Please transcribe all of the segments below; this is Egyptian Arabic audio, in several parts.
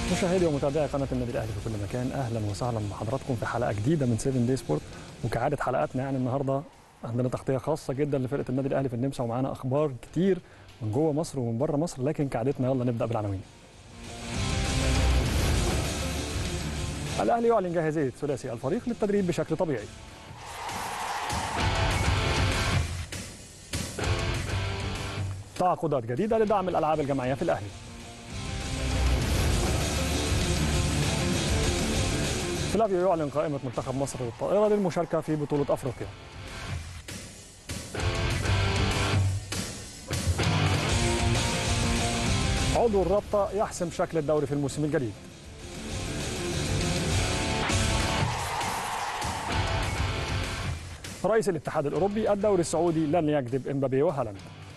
مشاهدي ومتابعي قناه النادي الاهلي في كل مكان اهلا وسهلا بحضراتكم في حلقه جديده من 7 دي سبورت وكعاده حلقاتنا يعني النهارده عندنا تغطيه خاصه جدا لفرقه النادي الاهلي في النمسا ومعانا اخبار كتير من جوه مصر ومن بره مصر لكن كعادتنا يلا نبدا بالعناوين. الاهلي يعلن جاهزيه ثلاثي الفريق للتدريب بشكل طبيعي. تعاقدات جديده لدعم الالعاب الجماعيه في الاهلي. فلافيو يعلن قائمة منتخب مصر للطائرة للمشاركة في بطولة أفريقيا عضو الرابطة يحسم شكل الدوري في الموسم الجديد رئيس الاتحاد الأوروبي الدوري السعودي لن يجذب إمبابي وهالاند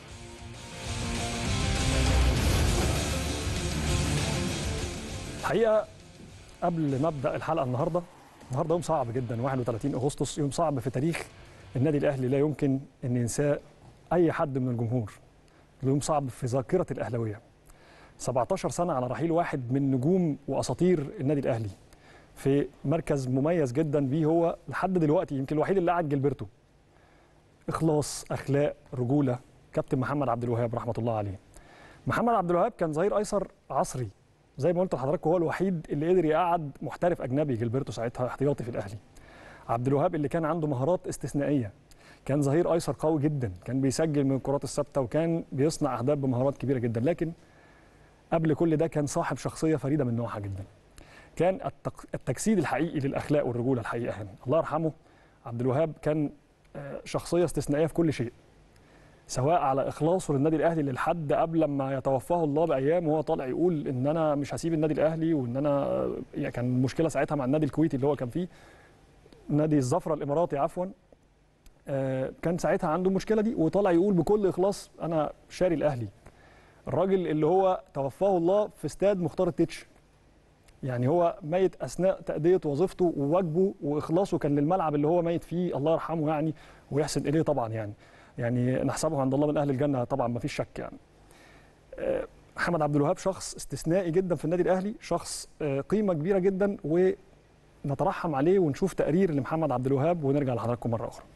الحقيقة قبل ما ابدا الحلقه النهارده النهارده يوم صعب جدا 31 اغسطس يوم صعب في تاريخ النادي الاهلي لا يمكن ان ينساه اي حد من الجمهور يوم صعب في ذاكره الاهلاويه 17 سنه على رحيل واحد من نجوم واساطير النادي الاهلي في مركز مميز جدا بيه هو لحد دلوقتي يمكن الوحيد اللي قعد جilberto اخلاص اخلاق رجوله كابتن محمد عبد الوهاب رحمه الله عليه محمد عبد الوهاب كان ظهير ايسر عصري زي ما قلت لحضراتكم هو الوحيد اللي قدر يقعد محترف اجنبي جilberto ساعتها احتياطي في الاهلي عبد الوهاب اللي كان عنده مهارات استثنائيه كان ظهير ايسر قوي جدا كان بيسجل من الكرات الثابته وكان بيصنع اهداف بمهارات كبيره جدا لكن قبل كل ده كان صاحب شخصيه فريده من نوعها جدا كان التجسيد الحقيقي للاخلاق والرجوله الحقيقه هنا الله يرحمه عبد الوهاب كان شخصيه استثنائيه في كل شيء سواء على اخلاصه للنادي الاهلي للحد قبل ما يتوفاه الله بايام وهو طالع يقول ان انا مش هسيب النادي الاهلي وان انا يعني كان المشكله ساعتها مع النادي الكويتي اللي هو كان فيه نادي الزفره الاماراتي عفوا كان ساعتها عنده المشكله دي وطالع يقول بكل اخلاص انا شاري الاهلي الراجل اللي هو توفاه الله في استاد مختار التتش يعني هو ميت اثناء تاديه وظيفته وواجبه واخلاصه كان للملعب اللي هو ميت فيه الله يرحمه يعني ويحسن اليه طبعا يعني يعني نحسبه عند الله من اهل الجنه طبعا ما فيش شك يعني محمد عبد الوهاب شخص استثنائي جدا في النادي الاهلي شخص قيمه كبيره جدا ونترحم عليه ونشوف تقرير لمحمد عبد الوهاب ونرجع لحضراتكم مره اخرى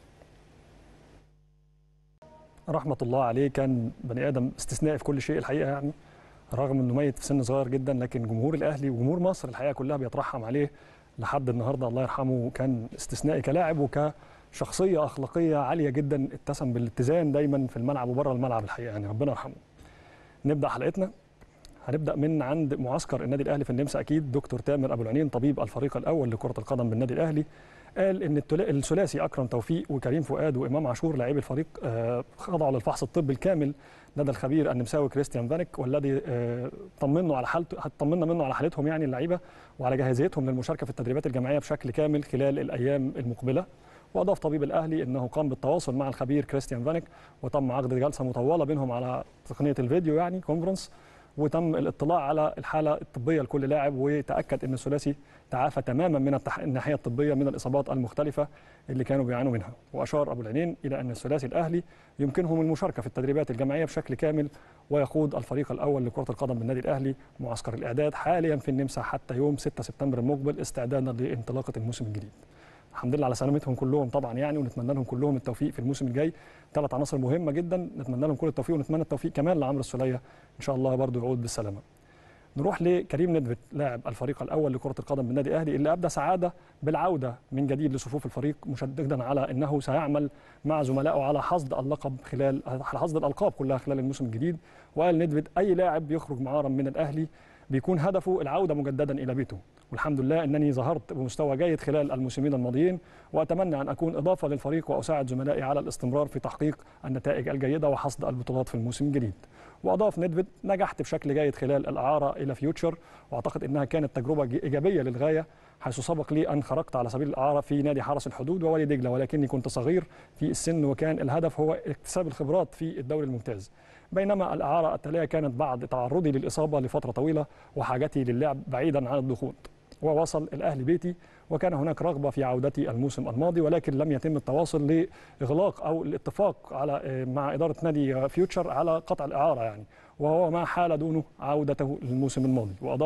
رحمه الله عليه كان بني ادم استثنائي في كل شيء الحقيقه يعني رغم انه ميت في سن صغير جدا لكن جمهور الاهلي وجمهور مصر الحقيقه كلها بيترحم عليه لحد النهارده الله يرحمه كان استثنائي كلاعب وك شخصيه اخلاقيه عاليه جدا اتسم بالاتزان دايما في الملعب وبره الملعب الحقيقه يعني ربنا يرحمه. نبدا حلقتنا هنبدا من عند معسكر النادي الاهلي في النمسا اكيد دكتور تامر ابو العينين طبيب الفريق الاول لكره القدم بالنادي الاهلي قال ان الثلاثي اكرم توفيق وكريم فؤاد وامام عاشور لاعبي الفريق خضعوا للفحص الطبي الكامل لدى الخبير النمساوي كريستيان فانيك والذي طمنوا على حالته طمنا منه على حالتهم يعني اللعيبه وعلى جاهزيتهم للمشاركه في التدريبات الجماعيه بشكل كامل خلال الايام المقبله واضاف طبيب الاهلي انه قام بالتواصل مع الخبير كريستيان فانيك وتم عقد جلسه مطوله بينهم على تقنيه الفيديو يعني كونفرنس وتم الاطلاع على الحاله الطبيه لكل لاعب وتاكد ان الثلاثي تعافى تماما من الناحيه الطبيه من الاصابات المختلفه اللي كانوا بيعانوا منها واشار ابو العينين الى ان الثلاثي الاهلي يمكنهم المشاركه في التدريبات الجماعيه بشكل كامل ويخوض الفريق الاول لكره القدم بالنادي الاهلي معسكر الاعداد حاليا في النمسا حتى يوم 6 سبتمبر المقبل استعدادا لانطلاقه الموسم الجديد الحمد لله على سلامتهم كلهم طبعا يعني ونتمنى لهم كلهم التوفيق في الموسم الجاي ثلاث عناصر مهمه جدا نتمنى لهم كل التوفيق ونتمنى التوفيق كمان لعمرو السوليه ان شاء الله برضه يعود بالسلامه نروح لكريم ندفت لاعب الفريق الاول لكره القدم بالنادي الاهلي اللي ابدى سعاده بالعوده من جديد لصفوف الفريق مشددا على انه سيعمل مع زملائه على حصد اللقب خلال على حصد الالقاب كلها خلال الموسم الجديد وقال ندفت اي لاعب بيخرج معارا من الاهلي بيكون هدفه العوده مجددا الى بيته والحمد لله انني ظهرت بمستوى جيد خلال الموسمين الماضيين واتمنى ان اكون اضافه للفريق واساعد زملائي على الاستمرار في تحقيق النتائج الجيده وحصد البطولات في الموسم الجديد واضاف ندفيد نجحت بشكل جيد خلال الاعاره الى فيوتشر واعتقد انها كانت تجربه ايجابيه للغايه حيث سبق لي ان خرجت على سبيل الاعاره في نادي حرس الحدود ووادي دجله ولكني كنت صغير في السن وكان الهدف هو اكتساب الخبرات في الدوري الممتاز بينما الاعاره التاليه كانت بعد تعرضي للاصابه لفتره طويله وحاجتي للعب بعيدا عن الضغوط ووصل الاهلي بيتي وكان هناك رغبه في عودتي الموسم الماضي ولكن لم يتم التواصل لاغلاق او الاتفاق على مع اداره نادي فيوتشر على قطع الاعاره يعني وهو ما حال دونه عودته للموسم الماضي واضاف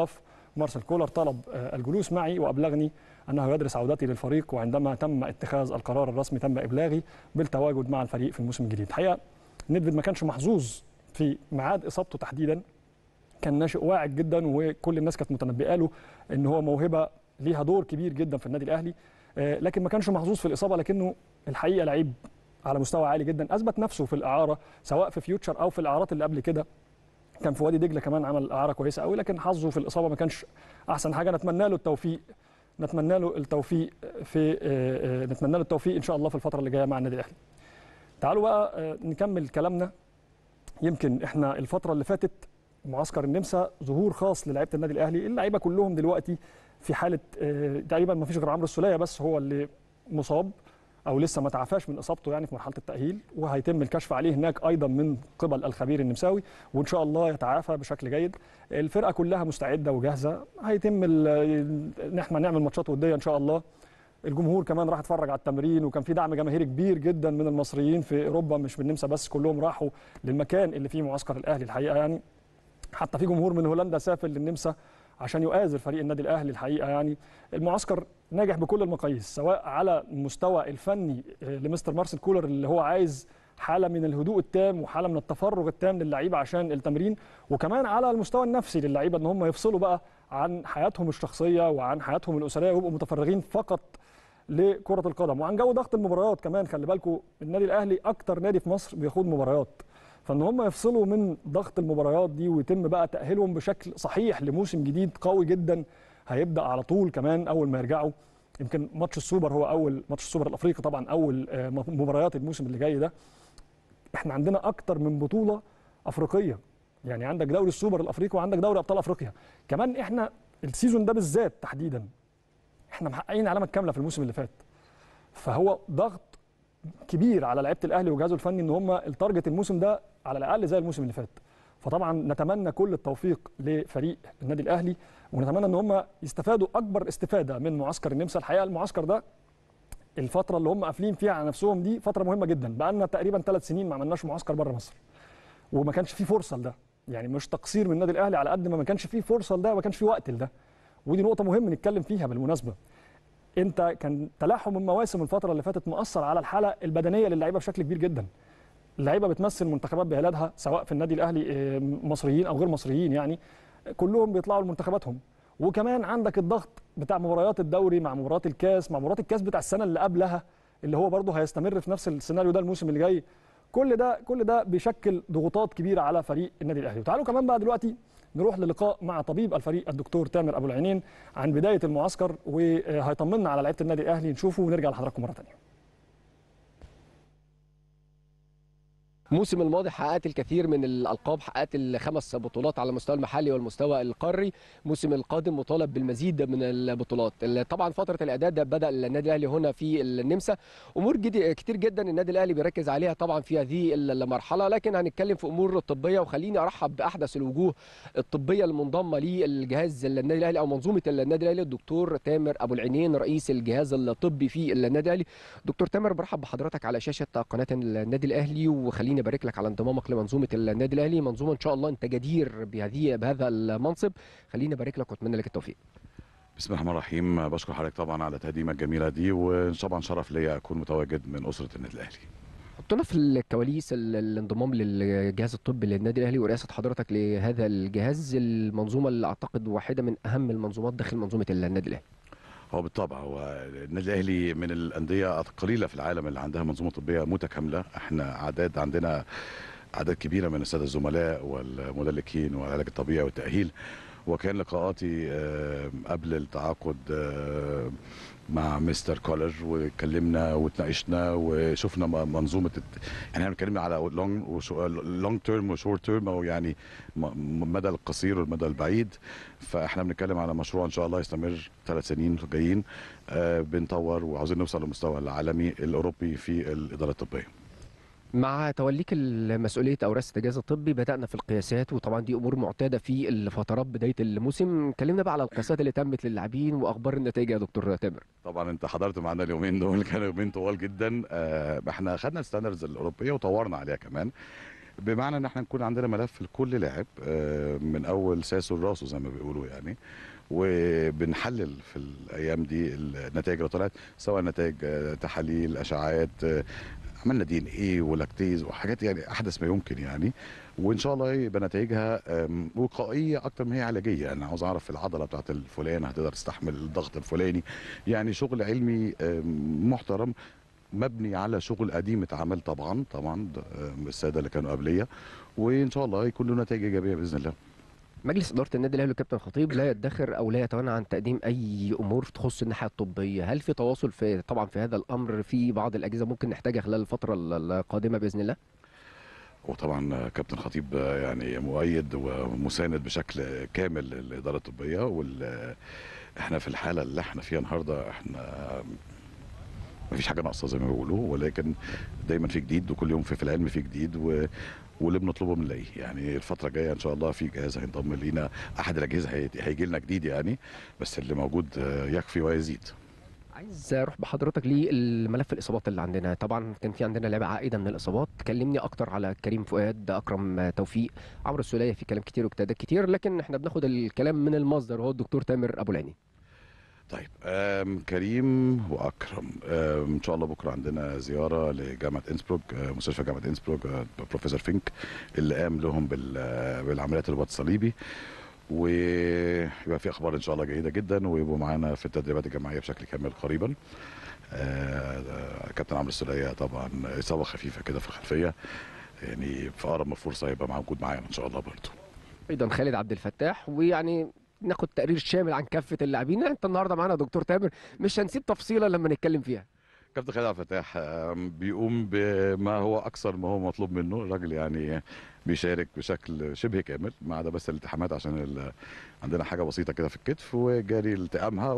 مارسيل كولر طلب آه، الجلوس معي وابلغني انه يدرس عودتي للفريق وعندما تم اتخاذ القرار الرسمي تم ابلاغي بالتواجد مع الفريق في الموسم الجديد الحقيقه ندفيد ما كانش محظوظ في ميعاد اصابته تحديدا كان ناشئ واعد جدا وكل الناس كانت متنبئه له ان هو موهبه ليها دور كبير جدا في النادي الاهلي آه، لكن ما كانش محظوظ في الاصابه لكنه الحقيقه لعيب على مستوى عالي جدا اثبت نفسه في الاعاره سواء في فيوتشر او في الاعارات اللي قبل كده كان في وادي دجله كمان عمل اعاره كويسه قوي لكن حظه في الاصابه ما كانش احسن حاجه نتمنى له التوفيق نتمنى له التوفيق في آه، آه، نتمنى له التوفيق ان شاء الله في الفتره اللي جايه مع النادي الاهلي تعالوا بقى آه، نكمل كلامنا يمكن احنا الفتره اللي فاتت معسكر النمسا ظهور خاص للعيبه النادي الاهلي اللعيبه كلهم دلوقتي في حاله آه، تقريبا ما فيش غير عمرو السوليه بس هو اللي مصاب او لسه ما تعافاش من اصابته يعني في مرحله التاهيل وهيتم الكشف عليه هناك ايضا من قبل الخبير النمساوي وان شاء الله يتعافى بشكل جيد الفرقه كلها مستعده وجاهزه هيتم ال- ان احنا نعمل ماتشات وديه ان شاء الله الجمهور كمان راح يتفرج على التمرين وكان في دعم جماهيري كبير جدا من المصريين في اوروبا مش من النمسا بس كلهم راحوا للمكان اللي فيه معسكر الاهلي الحقيقه يعني حتى في جمهور من هولندا سافر للنمسا عشان يؤازر فريق النادي الاهلي الحقيقه يعني المعسكر ناجح بكل المقاييس سواء على المستوى الفني آه، لمستر مارسيل كولر اللي هو عايز حاله من الهدوء التام وحاله من التفرغ التام للعيبه عشان التمرين وكمان على المستوى النفسي للعيبه ان هم يفصلوا بقى عن حياتهم الشخصيه وعن حياتهم الاسريه ويبقوا متفرغين فقط لكره القدم وعن جو ضغط المباريات كمان خلي بالكم النادي الاهلي اكتر نادي في مصر بيخوض مباريات فان هم يفصلوا من ضغط المباريات دي ويتم بقى تاهيلهم بشكل صحيح لموسم جديد قوي جدا هيبدا على طول كمان اول ما يرجعوا يمكن ماتش السوبر هو اول ماتش السوبر الافريقي طبعا اول آه، مباريات الموسم اللي جاي ده احنا عندنا اكتر من بطوله افريقيه يعني عندك دوري السوبر الافريقي وعندك دوري ابطال افريقيا كمان احنا السيزون ده بالذات تحديدا احنا محققين علامه كامله في الموسم اللي فات فهو ضغط كبير على لعيبه الاهلي وجهازه الفني ان هم التارجت الموسم ده على الاقل زي الموسم اللي فات فطبعا نتمنى كل التوفيق لفريق النادي الاهلي ونتمنى ان هم يستفادوا اكبر استفاده من معسكر النمسا الحقيقه المعسكر ده الفتره اللي هم قافلين فيها على نفسهم دي فتره مهمه جدا بقى لنا تقريبا ثلاث سنين ما عملناش معسكر بره مصر وما كانش فيه فرصه لده يعني مش تقصير من النادي الاهلي على قد ما ما كانش فيه فرصه لده وما كانش فيه وقت لده ودي نقطه مهمه نتكلم فيها بالمناسبه انت كان تلاحم المواسم الفتره اللي فاتت مؤثر على الحاله البدنيه للعيبه بشكل كبير جدا اللعيبه بتمثل منتخبات بلادها سواء في النادي الاهلي آه، مصريين او غير مصريين يعني كلهم بيطلعوا لمنتخباتهم وكمان عندك الضغط بتاع مباريات الدوري مع مباريات الكاس مع مباريات الكاس بتاع السنه اللي قبلها اللي هو برضه هيستمر في نفس السيناريو ده الموسم اللي جاي كل ده كل ده بيشكل ضغوطات كبيره على فريق النادي الاهلي وتعالوا كمان بقى دلوقتي نروح للقاء مع طبيب الفريق الدكتور تامر ابو العينين عن بدايه المعسكر وهيطمنا على لعيبه النادي الاهلي نشوفه ونرجع لحضراتكم مره ثانيه الموسم الماضي حققت الكثير من الالقاب حققت الخمس بطولات على المستوى المحلي والمستوى القاري الموسم القادم مطالب بالمزيد من البطولات طبعا فتره الاعداد بدا النادي الاهلي هنا في النمسا امور جدي كتير جدا النادي الاهلي بيركز عليها طبعا في هذه المرحله لكن هنتكلم في امور طبيه وخليني ارحب باحدث الوجوه الطبيه المنضمه للجهاز النادي الاهلي او منظومه النادي الاهلي الدكتور تامر ابو العينين رئيس الجهاز الطبي في النادي الاهلي دكتور تامر برحب بحضرتك على شاشه قناه النادي الاهلي وخليني ابارك لك على انضمامك لمنظومه النادي الاهلي منظومه ان شاء الله انت جدير بهذه بهذا المنصب خليني ابارك لك واتمنى لك التوفيق بسم الله الرحمن الرحيم بشكر حضرتك طبعا على التقديمه الجميله دي وطبعا شرف ليا اكون متواجد من اسره النادي الاهلي حطنا في الكواليس ال- الانضمام للجهاز الطبي للنادي الاهلي ورئاسه حضرتك لهذا الجهاز المنظومه اللي اعتقد واحده من اهم المنظومات داخل منظومه النادي الاهلي هو بالطبع هو النادي الاهلي من الانديه القليله في العالم اللي عندها منظومه طبيه متكامله احنا اعداد عندنا اعداد كبيره من الساده الزملاء والمدلكين والعلاج الطبيعي والتاهيل وكان لقاءاتي آه، قبل التعاقد آه، مع مستر كولر واتكلمنا واتناقشنا وشفنا م- منظومه الت- يعني احنا اتكلمنا على لونج لونج تيرم وشورت تيرم او يعني م- م- المدى القصير والمدى البعيد فاحنا بنتكلم على مشروع ان شاء الله يستمر ثلاث سنين جايين آه، بنطور وعاوزين نوصل للمستوى العالمي الاوروبي في الاداره الطبيه مع توليك المسؤوليه او رئاسه الجهاز الطبي بدانا في القياسات وطبعا دي امور معتاده في الفترات بدايه الموسم اتكلمنا بقى على القياسات اللي تمت للاعبين واخبار النتائج يا دكتور تامر طبعا انت حضرت معانا اليومين دول كانوا يومين طوال جدا آه، احنا خدنا الستاندردز الاوروبيه وطورنا عليها كمان بمعنى ان احنا نكون عندنا ملف لكل لاعب آه، من اول ساسه لراسه زي ما بيقولوا يعني وبنحلل في الايام دي النتائج اللي طلعت سواء نتائج آه، تحاليل اشعاعات آه، عملنا دي ان ايه ولاكتيز وحاجات يعني احدث ما يمكن يعني وان شاء الله يبقى نتائجها آم، وقائيه اكتر ما هي علاجيه انا عاوز اعرف العضله بتاعت الفلان هتقدر تستحمل الضغط الفلاني يعني شغل علمي آم، محترم مبني على شغل قديم اتعمل طبعا طبعا ده، آم، الساده اللي كانوا قبليه وان شاء الله يكون له نتائج ايجابيه باذن الله مجلس اداره النادي الاهلي والكابتن خطيب لا يدخر او لا يتوانى عن تقديم اي امور تخص الناحيه الطبيه هل في تواصل في طبعا في هذا الامر في بعض الاجهزه ممكن نحتاجها خلال الفتره ال- القادمه باذن الله وطبعا كابتن خطيب يعني مؤيد ومساند بشكل كامل للاداره الطبيه وال احنا في الحاله اللي احنا فيها النهارده احنا ما فيش حاجه ناقصه زي ما بيقولوا ولكن دايما في جديد وكل يوم في, في العلم في جديد و واللي بنطلبه بنلاقيه يعني الفتره الجايه ان شاء الله في جهاز هينضم لينا احد الاجهزه هي- هيجي لنا جديد يعني بس اللي موجود يكفي ويزيد عايز اروح بحضرتك للملف الاصابات اللي عندنا طبعا كان في عندنا لعبه عائده من الاصابات كلمني اكتر على كريم فؤاد اكرم توفيق عمرو السوليه في كلام كتير واجتهادات كتير لكن احنا بناخد الكلام من المصدر وهو الدكتور تامر ابو العيني طيب آم كريم واكرم آم ان شاء الله بكره عندنا زياره لجامعه انسبروك آه، مستشفى جامعه انسبروك آه، بروفيسور فينك اللي قام لهم بال- آه، بالعمليات الرباط الصليبي ويبقى في اخبار ان شاء الله جيده جدا ويبقوا معانا في التدريبات الجماعيه بشكل كامل قريبا آه، آه، كابتن عمرو السوليه طبعا اصابه خفيفه كده في الخلفيه يعني في اقرب فرصه هيبقى موجود معانا ان شاء الله برضه ايضا خالد عبد الفتاح ويعني ناخد تقرير شامل عن كافه اللاعبين انت النهارده معانا دكتور تامر مش هنسيب تفصيله لما نتكلم فيها كابتن خالد عبد الفتاح آم، بيقوم بما هو اكثر ما هو مطلوب منه الراجل يعني بيشارك بشكل شبه كامل ما عدا بس الالتحامات عشان ال... عندنا حاجه بسيطه كده في الكتف وجاري التئامها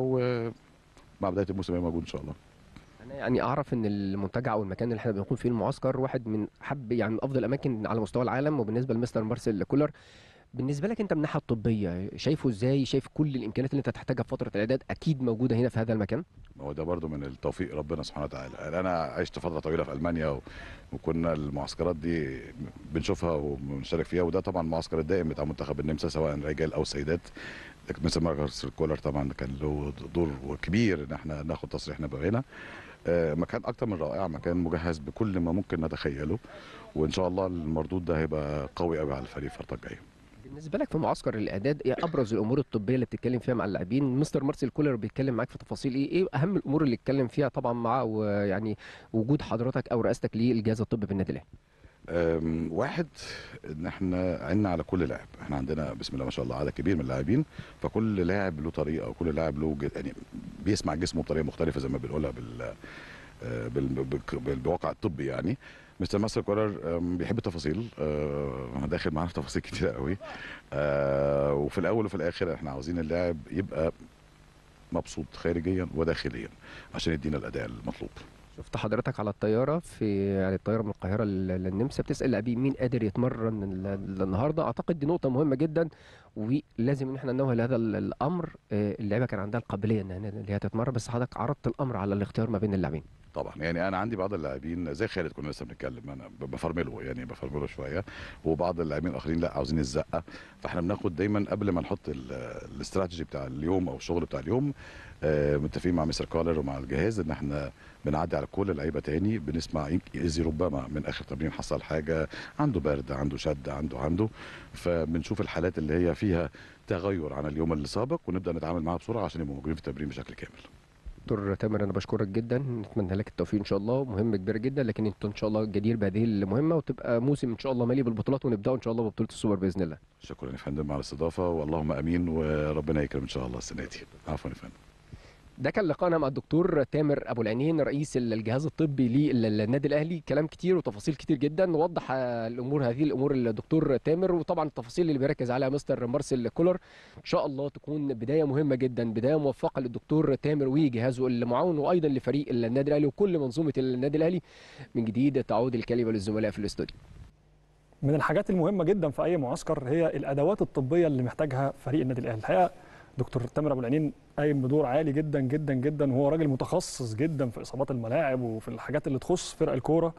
ومع بدايه الموسم هيبقى موجود ان شاء الله انا يعني اعرف ان المنتجع او المكان اللي احنا بنكون فيه المعسكر واحد من حب يعني من افضل الاماكن على مستوى العالم وبالنسبه لمستر مارسيل كولر بالنسبه لك انت من الناحيه الطبيه شايفه ازاي شايف كل الامكانيات اللي انت تحتاجها في فتره الاعداد اكيد موجوده هنا في هذا المكان ما هو ده برضو من التوفيق ربنا سبحانه وتعالى يعني انا عشت فتره طويله في المانيا و... وكنا المعسكرات دي بنشوفها وبنشارك فيها وده طبعا المعسكر الدائم بتاع منتخب النمسا سواء رجال او سيدات لكن مثل ماركس كولر طبعا كان له دور كبير ان احنا ناخد تصريح نبقى هنا آه، مكان اكتر من رائع مكان مجهز بكل ما ممكن نتخيله وان شاء الله المردود ده هيبقى قوي قوي على الفريق الفتره الجايه بالنسبه لك في معسكر الاعداد ايه ابرز الامور الطبيه اللي بتتكلم فيها مع اللاعبين مستر مارسيل كولر بيتكلم معاك في تفاصيل ايه ايه اهم الامور اللي اتكلم فيها طبعا مع ويعني وجود حضرتك او رئاستك للجهاز الطبي في النادي الاهلي أم، واحد ان احنا عنا على كل لاعب احنا عندنا بسم الله ما شاء الله عدد كبير من اللاعبين فكل لاعب له طريقه وكل لاعب له ج- يعني بيسمع جسمه بطريقه مختلفه زي ما بنقولها بال آه، بال- بال- بال- بالواقع الطبي يعني مستر ماستر كولر أم، بيحب التفاصيل آه، داخل معانا في تفاصيل كتير قوي آه، وفي الاول وفي الاخر احنا عاوزين اللاعب يبقى مبسوط خارجيا وداخليا عشان يدينا الاداء المطلوب شفت حضرتك على الطياره في يعني الطياره من القاهره لل- للنمسا بتسال اللاعبين مين قادر يتمرن ال- ال- النهارده اعتقد دي نقطه مهمه جدا ولازم ان احنا ننوه لهذا ال- الامر آه، اللعيبه كان عندها القابليه ان إن هي تتمرن بس حضرتك عرضت الامر على الاختيار ما بين اللاعبين طبعا يعني انا عندي بعض اللاعبين زي خالد كنا لسه بنتكلم انا ب- بفرمله يعني بفرمله شويه وبعض اللاعبين الاخرين لا عاوزين الزقه فاحنا بناخد دايما قبل ما نحط ال- الاستراتيجي بتاع اليوم او الشغل بتاع اليوم آه، متفقين مع مستر كولر ومع الجهاز ان احنا بنعدي على كل اللعيبه تاني بنسمع يمكن- اذا ربما من اخر تمرين حصل حاجه عنده برد عنده شد عنده عنده فبنشوف الحالات اللي هي فيها تغير عن اليوم اللي سابق ونبدا نتعامل معاها بسرعه عشان يبقوا موجودين في التمرين بشكل كامل دكتور تامر انا بشكرك جدا نتمنى لك التوفيق ان شاء الله مهمه كبيره جدا لكن انت ان شاء الله جدير بهذه المهمه وتبقى موسم ان شاء الله مالي بالبطولات ونبداوا ان شاء الله ببطوله السوبر باذن الله شكرا يا فندم على الاستضافه واللهم امين وربنا يكرم ان شاء الله السنه دي عفوا يا فندم ده كان لقاءنا مع الدكتور تامر ابو العينين رئيس الجهاز الطبي للنادي الاهلي كلام كتير وتفاصيل كتير جدا وضح آه، الامور هذه الامور الدكتور تامر وطبعا التفاصيل اللي بيركز عليها مستر مارسيل كولر ان شاء الله تكون بدايه مهمه جدا بدايه موفقه للدكتور تامر وجهازه المعاون وايضا لفريق النادي الاهلي وكل منظومه النادي الاهلي من جديد تعود الكلمه للزملاء في الاستوديو من الحاجات المهمه جدا في اي معسكر هي الادوات الطبيه اللي محتاجها فريق النادي الاهلي الحقيقه دكتور تامر ابو العينين قايم بدور عالي جدا جدا جدا وهو راجل متخصص جدا في اصابات الملاعب وفي الحاجات اللي تخص فرق الكوره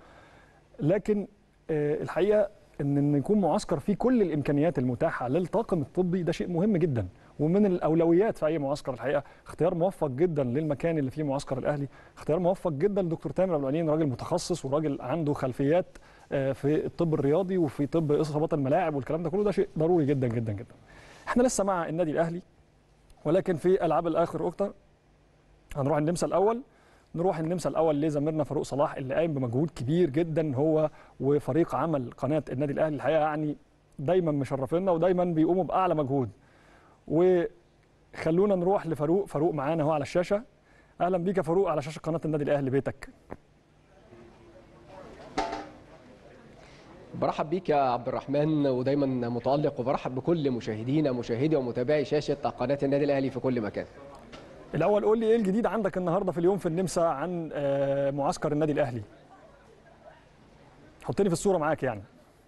لكن آه، الحقيقه ان ان يكون معسكر فيه كل الامكانيات المتاحه للطاقم الطبي ده شيء مهم جدا ومن الاولويات في اي معسكر الحقيقه اختيار موفق جدا للمكان اللي فيه معسكر الاهلي اختيار موفق جدا لدكتور تامر ابو العنين راجل متخصص وراجل عنده خلفيات آه، في الطب الرياضي وفي طب اصابات الملاعب والكلام ده كله ده شيء ضروري جدا جدا جدا احنا لسه مع النادي الاهلي ولكن في العاب الاخر اكتر هنروح النمسا الاول نروح النمسا الاول لزميلنا فاروق صلاح اللي قايم بمجهود كبير جدا هو وفريق عمل قناه النادي الاهلي الحقيقه يعني دايما مشرفينا ودايما بيقوموا باعلى مجهود وخلونا نروح لفاروق فاروق معانا اهو على الشاشه اهلا بيك يا فاروق على شاشه قناه النادي الاهلي بيتك برحب بيك يا عبد الرحمن ودايما متالق وبرحب بكل مشاهدينا مشاهدي ومتابعي شاشه قناه النادي الاهلي في كل مكان الاول قول لي ايه الجديد عندك النهارده في اليوم في النمسا عن آه، معسكر النادي الاهلي حطني في الصوره معاك يعني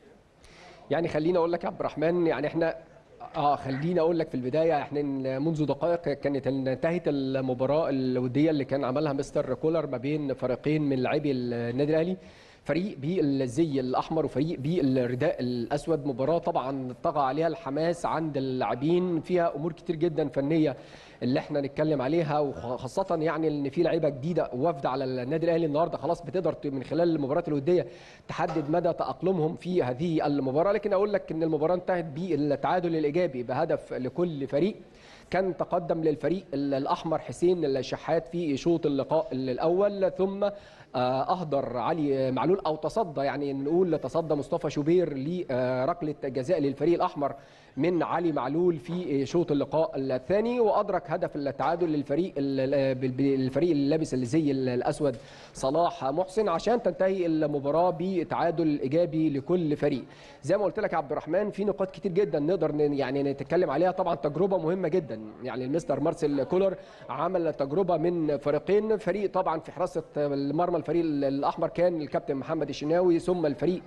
يعني خليني اقول لك يا عبد الرحمن يعني احنا اه خليني اقول لك في البدايه احنا منذ دقائق كانت انتهت المباراه الوديه اللي كان عملها مستر كولر ما بين فريقين من لاعبي النادي الاهلي فريق بالزي الاحمر وفريق بالرداء الاسود مباراه طبعا طغى عليها الحماس عند اللاعبين فيها امور كتير جدا فنيه اللي احنا نتكلم عليها وخاصه يعني ان في لعيبه جديده وافد على النادي الاهلي النهارده خلاص بتقدر من خلال المباريات الوديه تحدد مدى تاقلمهم في هذه المباراه لكن اقول لك ان المباراه انتهت بالتعادل الايجابي بهدف لكل فريق كان تقدم للفريق الاحمر حسين الشحات في شوط اللقاء الاول ثم اهدر علي معلول او تصدى يعني نقول تصدى مصطفى شوبير لركله جزاء للفريق الاحمر من علي معلول في شوط اللقاء الثاني وادرك هدف التعادل للفريق الفريق اللي لابس الزي الاسود صلاح محسن عشان تنتهي المباراه بتعادل ايجابي لكل فريق زي ما قلت لك يا عبد الرحمن في نقاط كتير جدا نقدر يعني نتكلم عليها طبعا تجربه مهمه جدا يعني المستر مارسيل كولر عمل تجربه من فريقين فريق طبعا في حراسه المرمى الفريق الاحمر كان الكابتن محمد الشناوي ثم الفريق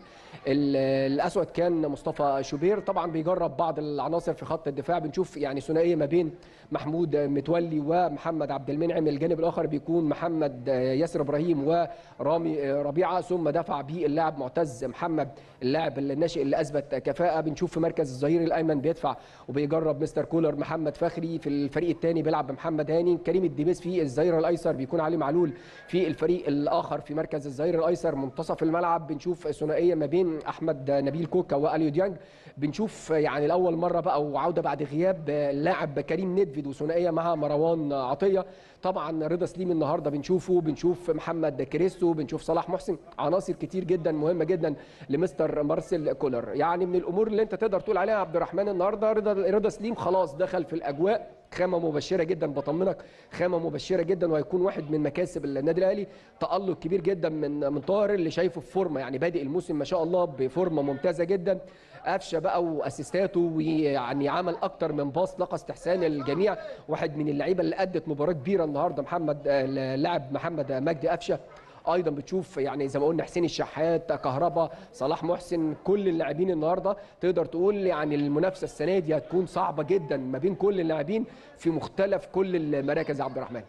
الاسود كان مصطفى شوبير طبعا بيجرب بعض العناصر في خط الدفاع بنشوف يعني ثنائيه ما بين محمود متولي ومحمد عبد المنعم الجانب الاخر بيكون محمد ياسر ابراهيم ورامي ربيعه ثم دفع به اللاعب معتز محمد اللاعب الناشئ اللي اثبت كفاءه بنشوف في مركز الظهير الايمن بيدفع وبيجرب مستر كولر محمد فخري في الفريق الثاني بيلعب بمحمد هاني كريم الدبيس في الظهير الايسر بيكون علي معلول في الفريق الاخر في مركز الظهير الايسر منتصف الملعب بنشوف ثنائيه ما بين احمد نبيل كوكا واليو ديانج بنشوف يعني لاول مره بقى وعوده بعد غياب اللاعب كريم ندفد وثنائيه مع مروان عطيه طبعا رضا سليم النهارده بنشوفه بنشوف محمد كريستو بنشوف صلاح محسن عناصر كتير جدا مهمه جدا لمستر مارسيل كولر يعني من الامور اللي انت تقدر تقول عليها عبد الرحمن النهارده رضا رضا سليم خلاص دخل في الاجواء خامه مبشره جدا بطمنك خامه مبشره جدا وهيكون واحد من مكاسب النادي الاهلي تالق كبير جدا من من طاهر اللي شايفه في فورمه يعني بادئ الموسم ما شاء الله بفورمه ممتازه جدا قفشه بقى واسيستاته ويعني عمل اكتر من باص لقى استحسان الجميع واحد من اللعيبه اللي ادت مباراه كبيره النهارده محمد اللاعب محمد مجدي قفشه ايضا بتشوف يعني زي ما قلنا حسين الشحات كهربا صلاح محسن كل اللاعبين النهارده تقدر تقول يعني المنافسه السنه دي هتكون صعبه جدا ما بين كل اللاعبين في مختلف كل المراكز يا عبد الرحمن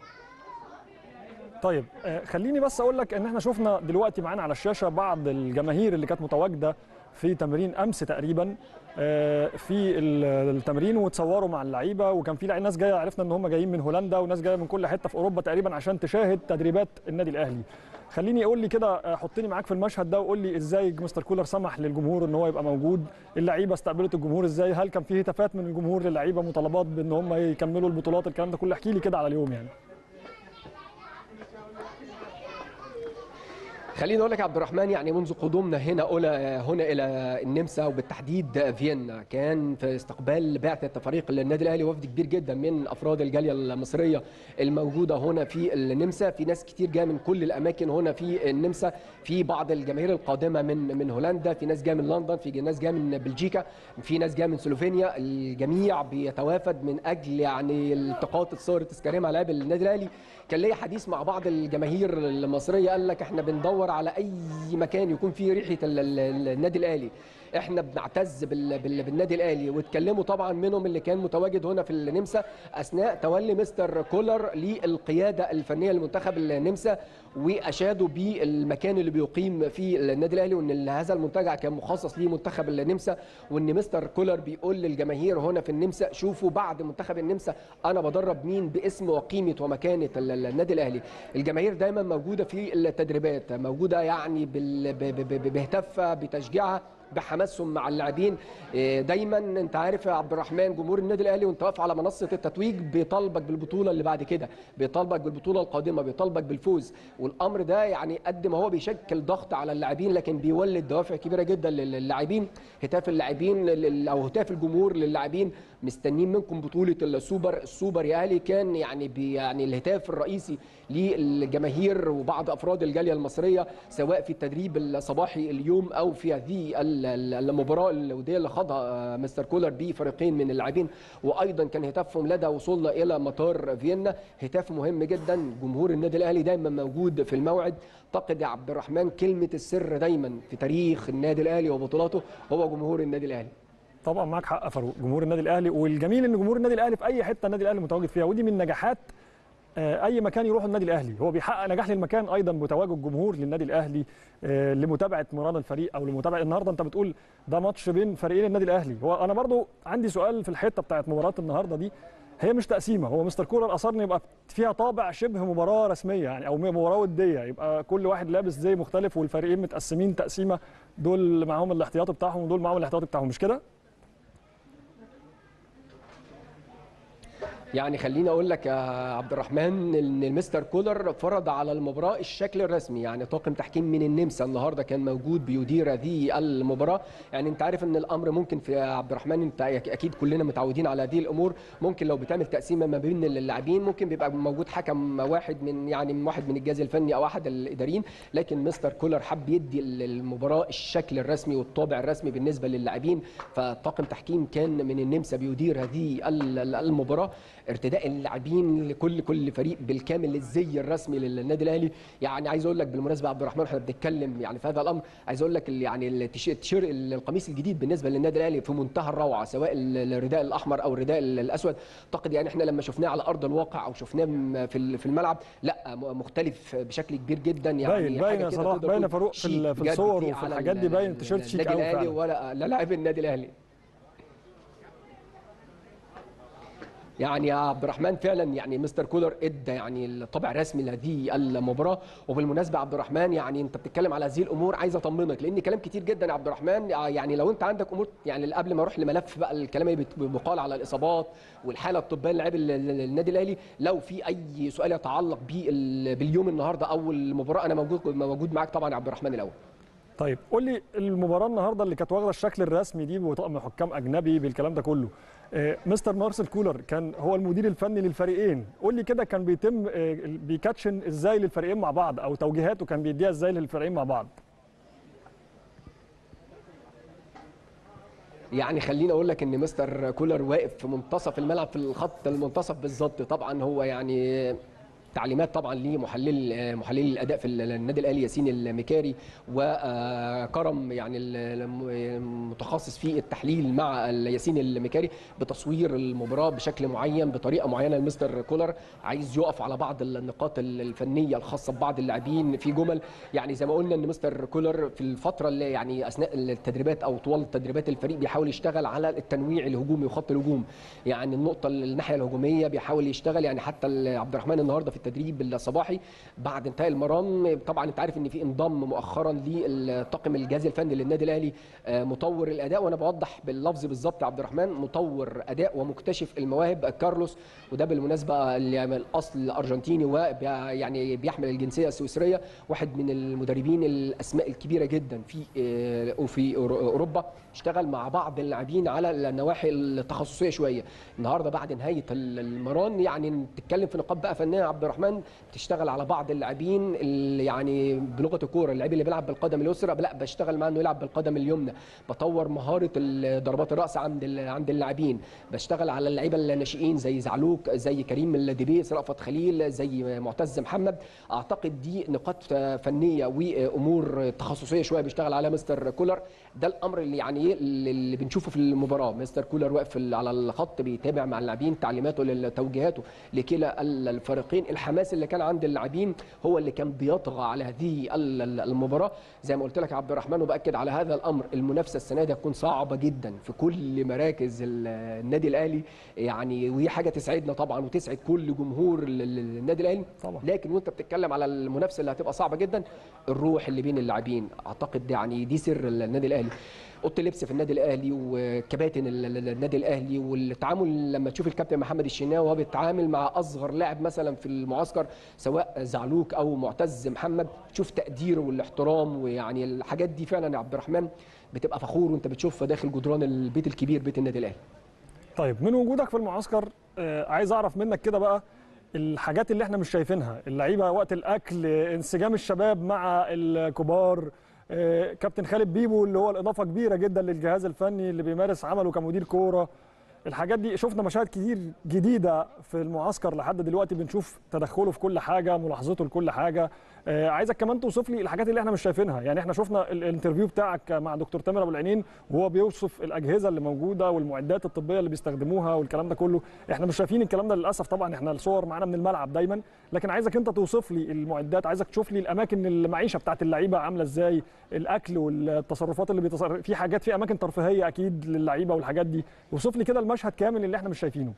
طيب آه، خليني بس اقول لك ان احنا شفنا دلوقتي معانا على الشاشه بعض الجماهير اللي كانت متواجده في تمرين امس تقريبا آه، في ال- التمرين وتصوروا مع اللعيبه وكان في ناس جايه عرفنا ان هم جايين من هولندا وناس جايه من كل حته في اوروبا تقريبا عشان تشاهد تدريبات النادي الاهلي خليني اقول لي كده آه، حطني معاك في المشهد ده وقول لي ازاي مستر كولر سمح للجمهور ان هو يبقى موجود اللعيبه استقبلت الجمهور ازاي هل كان في هتافات من الجمهور للعيبه مطالبات بان هم يكملوا البطولات الكلام ده كله احكي لي كده على اليوم يعني خليني اقول لك يا عبد الرحمن يعني منذ قدومنا هنا أولى هنا الى النمسا وبالتحديد فيينا كان في استقبال بعثه فريق النادي الاهلي وفد كبير جدا من افراد الجاليه المصريه الموجوده هنا في النمسا في ناس كتير جايه من كل الاماكن هنا في النمسا في بعض الجماهير القادمه من من هولندا في ناس جايه من لندن في ناس جايه من بلجيكا في ناس جايه من سلوفينيا الجميع بيتوافد من اجل يعني التقاط الصور التذكاريه مع لاعب النادي الاهلي كان ليا حديث مع بعض الجماهير المصريه قال لك احنا بندور على اي مكان يكون فيه ريحه ال- ال- النادي الاهلي احنا بنعتز بال... بال... بالنادي الاهلي واتكلموا طبعا منهم اللي كان متواجد هنا في النمسا اثناء تولي مستر كولر للقياده الفنيه لمنتخب النمسا واشادوا بالمكان اللي بيقيم فيه النادي الاهلي وان هذا المنتجع كان مخصص لمنتخب النمسا وان مستر كولر بيقول للجماهير هنا في النمسا شوفوا بعد منتخب النمسا انا بدرب مين باسم وقيمه ومكانه النادي الاهلي الجماهير دايما موجوده في التدريبات موجوده يعني بال... ب... ب... ب... بهتافها بتشجيعها بحماسهم مع اللاعبين دايما انت عارف يا عبد الرحمن جمهور النادي الاهلي وانت واقف على منصه التتويج بيطالبك بالبطوله اللي بعد كده بيطالبك بالبطوله القادمه بيطالبك بالفوز والامر ده يعني قد ما هو بيشكل ضغط على اللاعبين لكن بيولد دوافع كبيره جدا للاعبين هتاف اللاعبين او هتاف الجمهور للاعبين مستنيين منكم بطوله السوبر السوبر يا اهلي كان يعني بي يعني الهتاف الرئيسي للجماهير وبعض افراد الجاليه المصريه سواء في التدريب الصباحي اليوم او في هذه المباراه الوديه اللي خاضها مستر كولر بفريقين من اللاعبين وايضا كان هتافهم لدى وصولنا الى مطار فيينا هتاف مهم جدا جمهور النادي الاهلي دايما موجود في الموعد اعتقد يا عبد الرحمن كلمه السر دايما في تاريخ النادي الاهلي وبطولاته هو جمهور النادي الاهلي طبعا معاك حق فاروق جمهور النادي الاهلي والجميل ان جمهور النادي الاهلي في اي حته النادي الاهلي متواجد فيها ودي من نجاحات اي مكان يروح النادي الاهلي هو بيحقق نجاح للمكان ايضا بتواجد جمهور للنادي الاهلي لمتابعه مران الفريق او لمتابعه النهارده انت بتقول ده ماتش بين فريقين النادي الاهلي هو انا برضو عندي سؤال في الحته بتاعت مباراه النهارده دي هي مش تقسيمه هو مستر كولر اصر ان يبقى فيها طابع شبه مباراه رسميه يعني او مباراه وديه يبقى كل واحد لابس زي مختلف والفريقين متقسمين تقسيمه دول معاهم الاحتياطي بتاعهم ودول معاهم الاحتياطي بتاعهم مش كده؟ يعني خليني اقول لك يا عبد الرحمن ان المستر كولر فرض على المباراه الشكل الرسمي يعني طاقم تحكيم من النمسا النهارده كان موجود بيدير هذه المباراه يعني انت عارف ان الامر ممكن في عبد الرحمن انت اكيد كلنا متعودين على هذه الامور ممكن لو بتعمل تقسيمه ما بين اللاعبين ممكن بيبقى موجود حكم واحد من يعني من واحد من الجهاز الفني او احد الاداريين لكن مستر كولر حب يدي المباراه الشكل الرسمي والطابع الرسمي بالنسبه للاعبين فطاقم تحكيم كان من النمسا بيدير هذه المباراه ارتداء اللاعبين لكل كل فريق بالكامل الزي الرسمي للنادي الاهلي يعني عايز اقول لك بالمناسبه عبد الرحمن احنا بنتكلم يعني في هذا الامر عايز اقول لك يعني التيشيرت القميص الجديد بالنسبه للنادي الاهلي في منتهى الروعه سواء الرداء الاحمر او الرداء الاسود اعتقد يعني احنا لما شفناه على ارض الواقع او شفناه في في الملعب لا مختلف بشكل كبير جدا يعني باين باين يا صلاح باين فاروق في, في الصور وفي الحاجات دي باين التيشيرت شيك قوي النادي الاهلي ولا لاعب النادي الاهلي يعني يا عبد الرحمن فعلا يعني مستر كولر ادى يعني الطابع الرسمي لهذه المباراه وبالمناسبه عبد الرحمن يعني انت بتتكلم على هذه الامور عايز اطمنك لان كلام كتير جدا يا عبد الرحمن يعني لو انت عندك امور يعني قبل ما اروح لملف بقى الكلام اللي بيقال على الاصابات والحاله الطبيه للاعب النادي الاهلي لو في اي سؤال يتعلق باليوم النهارده او المباراه انا موجود موجود معاك طبعا يا عبد الرحمن الاول طيب قول لي المباراه النهارده اللي كانت واخده الشكل الرسمي دي بطقم حكام اجنبي بالكلام ده كله مستر مارسيل كولر كان هو المدير الفني للفريقين قول لي كده كان بيتم بيكاتشن ازاي للفريقين مع بعض او توجيهاته كان بيديها ازاي للفريقين مع بعض يعني خليني اقول لك ان مستر كولر واقف في منتصف الملعب في الخط المنتصف بالظبط طبعا هو يعني تعليمات طبعا لمحلل محلل الاداء في النادي الاهلي ياسين المكاري وكرم يعني المتخصص في التحليل مع ياسين المكاري بتصوير المباراه بشكل معين بطريقه معينه المستر كولر عايز يقف على بعض النقاط الفنيه الخاصه ببعض اللاعبين في جمل يعني زي ما قلنا ان مستر كولر في الفتره اللي يعني اثناء التدريبات او طوال تدريبات الفريق بيحاول يشتغل على التنويع الهجومي وخط الهجوم يعني النقطه الناحيه الهجوميه بيحاول يشتغل يعني حتى عبد الرحمن النهارده في التدريب الصباحي بعد انتهاء المران طبعا انت عارف ان في انضم مؤخرا للطاقم الجهاز الفني للنادي الاهلي مطور الاداء وانا بوضح باللفظ بالظبط يا عبد الرحمن مطور اداء ومكتشف المواهب كارلوس وده بالمناسبه الاصل ارجنتيني ويعني بيحمل الجنسيه السويسريه واحد من المدربين الاسماء الكبيره جدا في وفي اوروبا اشتغل مع بعض اللاعبين على النواحي التخصصيه شويه النهارده بعد نهايه المران يعني تتكلم في نقاط بقى فنيه عبد الرحمن بتشتغل على بعض اللاعبين اللي يعني بلغه الكوره اللعيب اللي بيلعب بالقدم اليسرى لا بشتغل معاه انه يلعب بالقدم اليمنى بطور مهاره ال- ضربات الراس عند ال- عند اللاعبين بشتغل على اللعيبه الناشئين زي زعلوك زي كريم الدبيس رأفت خليل زي معتز محمد اعتقد دي نقاط فنيه وامور تخصصيه شويه بيشتغل عليها مستر كولر ده الامر اللي يعني ايه اللي بنشوفه في المباراه مستر كولر واقف في- على الخط بيتابع مع اللاعبين تعليماته لتوجيهاته لكلا ال- الفريقين الحماس اللي كان عند اللاعبين هو اللي كان بيطغى على هذه ال- ال- المباراه زي ما قلت لك يا عبد الرحمن وباكد على هذا الامر المنافسه السنه دي هتكون صعبه جدا في كل مراكز ال- النادي الاهلي يعني وهي حاجه تسعدنا طبعا وتسعد كل جمهور ال- ال- النادي الاهلي طبعا. لكن وانت بتتكلم على المنافسه اللي هتبقى صعبه جدا الروح اللي بين اللاعبين اعتقد دي يعني دي سر النادي الاهلي اوضه اللبس في النادي الاهلي وكباتن ال- ال- النادي الاهلي والتعامل لما تشوف الكابتن محمد الشناوي وهو بيتعامل مع اصغر لاعب مثلا في المعسكر سواء زعلوك او معتز محمد تشوف تقديره والاحترام ويعني الحاجات دي فعلا يا عبد الرحمن بتبقى فخور وانت بتشوفها داخل جدران البيت الكبير بيت النادي الاهلي طيب من وجودك في المعسكر آه، عايز اعرف منك كده بقى الحاجات اللي احنا مش شايفينها اللعيبه وقت الاكل آه، انسجام الشباب مع الكبار آه، كابتن خالد بيبو اللي هو الاضافه كبيره جدا للجهاز الفني اللي بيمارس عمله كمدير كوره الحاجات دي شفنا مشاهد كتير جديده في المعسكر لحد دلوقتي بنشوف تدخله في كل حاجه ملاحظته لكل حاجه آه، عايزك كمان توصف لي الحاجات اللي احنا مش شايفينها يعني احنا شفنا ال- الانترفيو بتاعك مع دكتور تامر ابو العينين وهو بيوصف الاجهزه اللي موجوده والمعدات الطبيه اللي بيستخدموها والكلام ده كله احنا مش شايفين الكلام ده للاسف طبعا احنا الصور معانا من الملعب دايما لكن عايزك انت توصف لي المعدات عايزك تشوف لي الاماكن المعيشه بتاعت اللعيبه عامله ازاي الاكل والتصرفات اللي بيتصرف في حاجات في اماكن ترفيهيه اكيد للعيبه والحاجات دي وصف لي كده المشهد كامل اللي احنا مش شايفينه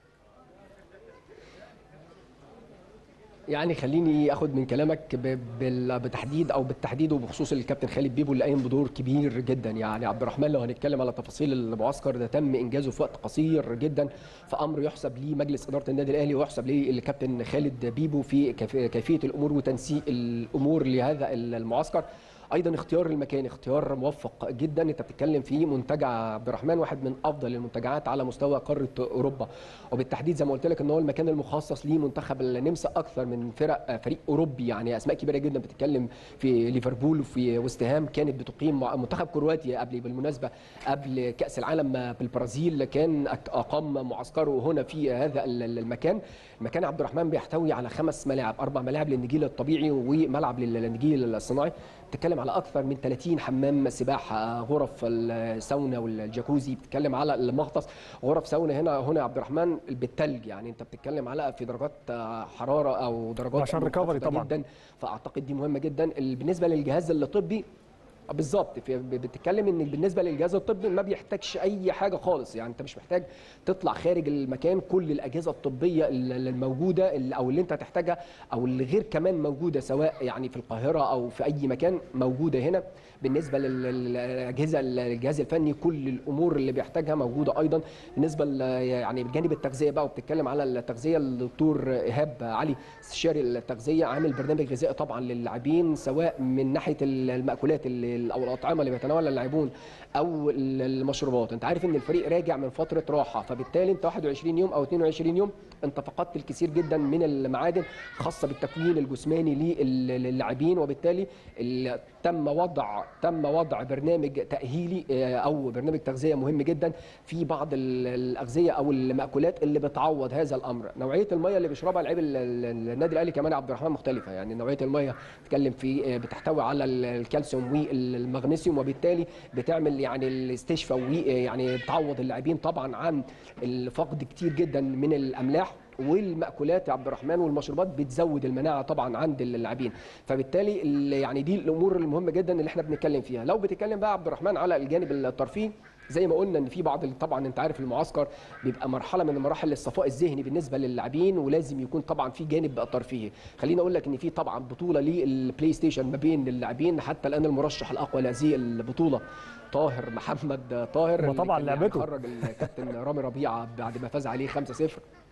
يعني خليني اخد من كلامك ب- بال- بتحديد او بالتحديد وبخصوص الكابتن خالد بيبو اللي قايم بدور كبير جدا يعني عبد الرحمن لو هنتكلم على تفاصيل المعسكر ده تم انجازه في وقت قصير جدا فامر يحسب ليه مجلس اداره النادي الاهلي ويحسب ليه الكابتن خالد بيبو في كيف- كيفيه الامور وتنسيق الامور لهذا المعسكر ايضا اختيار المكان اختيار موفق جدا انت بتتكلم في منتجع عبد الرحمن واحد من افضل المنتجعات على مستوى قاره اوروبا وبالتحديد زي ما قلت لك ان هو المكان المخصص لمنتخب النمسا اكثر من فرق فريق اوروبي يعني اسماء كبيره جدا بتتكلم في ليفربول وفي وست هام كانت بتقيم مع- منتخب كرواتيا قبل بالمناسبه قبل كاس العالم بالبرازيل كان أك- اقام معسكره هنا في هذا ال- ال- المكان المكان عبد الرحمن بيحتوي على خمس ملاعب اربع ملاعب للنجيل الطبيعي وملعب لل- للنجيل الصناعي بتتكلم على اكثر من 30 حمام سباحه غرف الساونا والجاكوزي بتتكلم على المغطس غرف ساونا هنا هنا يا عبد الرحمن بالتلج يعني انت بتتكلم على في درجات حراره او درجات عشان recovery منخفضة طبعاً. جدا فاعتقد دي مهمه جدا ال- بالنسبه للجهاز الطبي بالظبط في- بتتكلم ان بالنسبه للجهاز الطبي ما بيحتاجش اي حاجه خالص يعني انت مش محتاج تطلع خارج المكان كل الاجهزه الطبيه ال- ال- الموجوده ال- او اللي انت هتحتاجها او اللي غير كمان موجوده سواء يعني في القاهره او في اي مكان موجوده هنا بالنسبه لل- للاجهزه الجهاز الفني كل الامور اللي بيحتاجها موجوده ايضا بالنسبه ل- يعني بجانب التغذيه بقى وبتتكلم على التغذيه الدكتور ايهاب علي استشاري التغذيه عامل برنامج غذائي طبعا للاعبين سواء من ناحيه المأكولات اللي او الاطعمه اللي بيتناولها اللاعبون او المشروبات انت عارف ان الفريق راجع من فتره راحه فبالتالي انت 21 يوم او 22 يوم انت فقدت الكثير جدا من المعادن خاصه بالتكوين الجسماني للاعبين وبالتالي ال- تم وضع تم وضع برنامج تاهيلي آه، او برنامج تغذيه مهم جدا في بعض ال- الاغذيه او المأكولات اللي بتعوض هذا الامر نوعيه الميه اللي بيشربها لعيب ال- ال- النادي الاهلي كمان يا عبد الرحمن مختلفه يعني نوعيه الميه بتتكلم في آه، بتحتوي على ال- الكالسيوم والمغنيسيوم وبالتالي بتعمل يعني الاستشفاء ويعني بتعوض اللاعبين طبعا عن الفقد كتير جدا من الاملاح والمأكولات يا عبد الرحمن والمشروبات بتزود المناعه طبعا عند اللاعبين فبالتالي ال- يعني دي الامور المهمه جدا اللي احنا بنتكلم فيها لو بتتكلم بقى عبد الرحمن على الجانب الترفيهي زي ما قلنا ان في بعض ال- طبعا انت عارف المعسكر بيبقى مرحله من مراحل الصفاء الذهني بالنسبه للاعبين ولازم يكون طبعا في جانب ترفيهي خليني اقول لك ان في طبعا بطوله للبلاي ستيشن ما بين اللاعبين حتى الان المرشح الاقوى لهذه البطوله طاهر محمد طاهر ما اللي طبعا كان يعني لعبته. خرج الكابتن رامي ربيعه بعد ما فاز عليه 5-0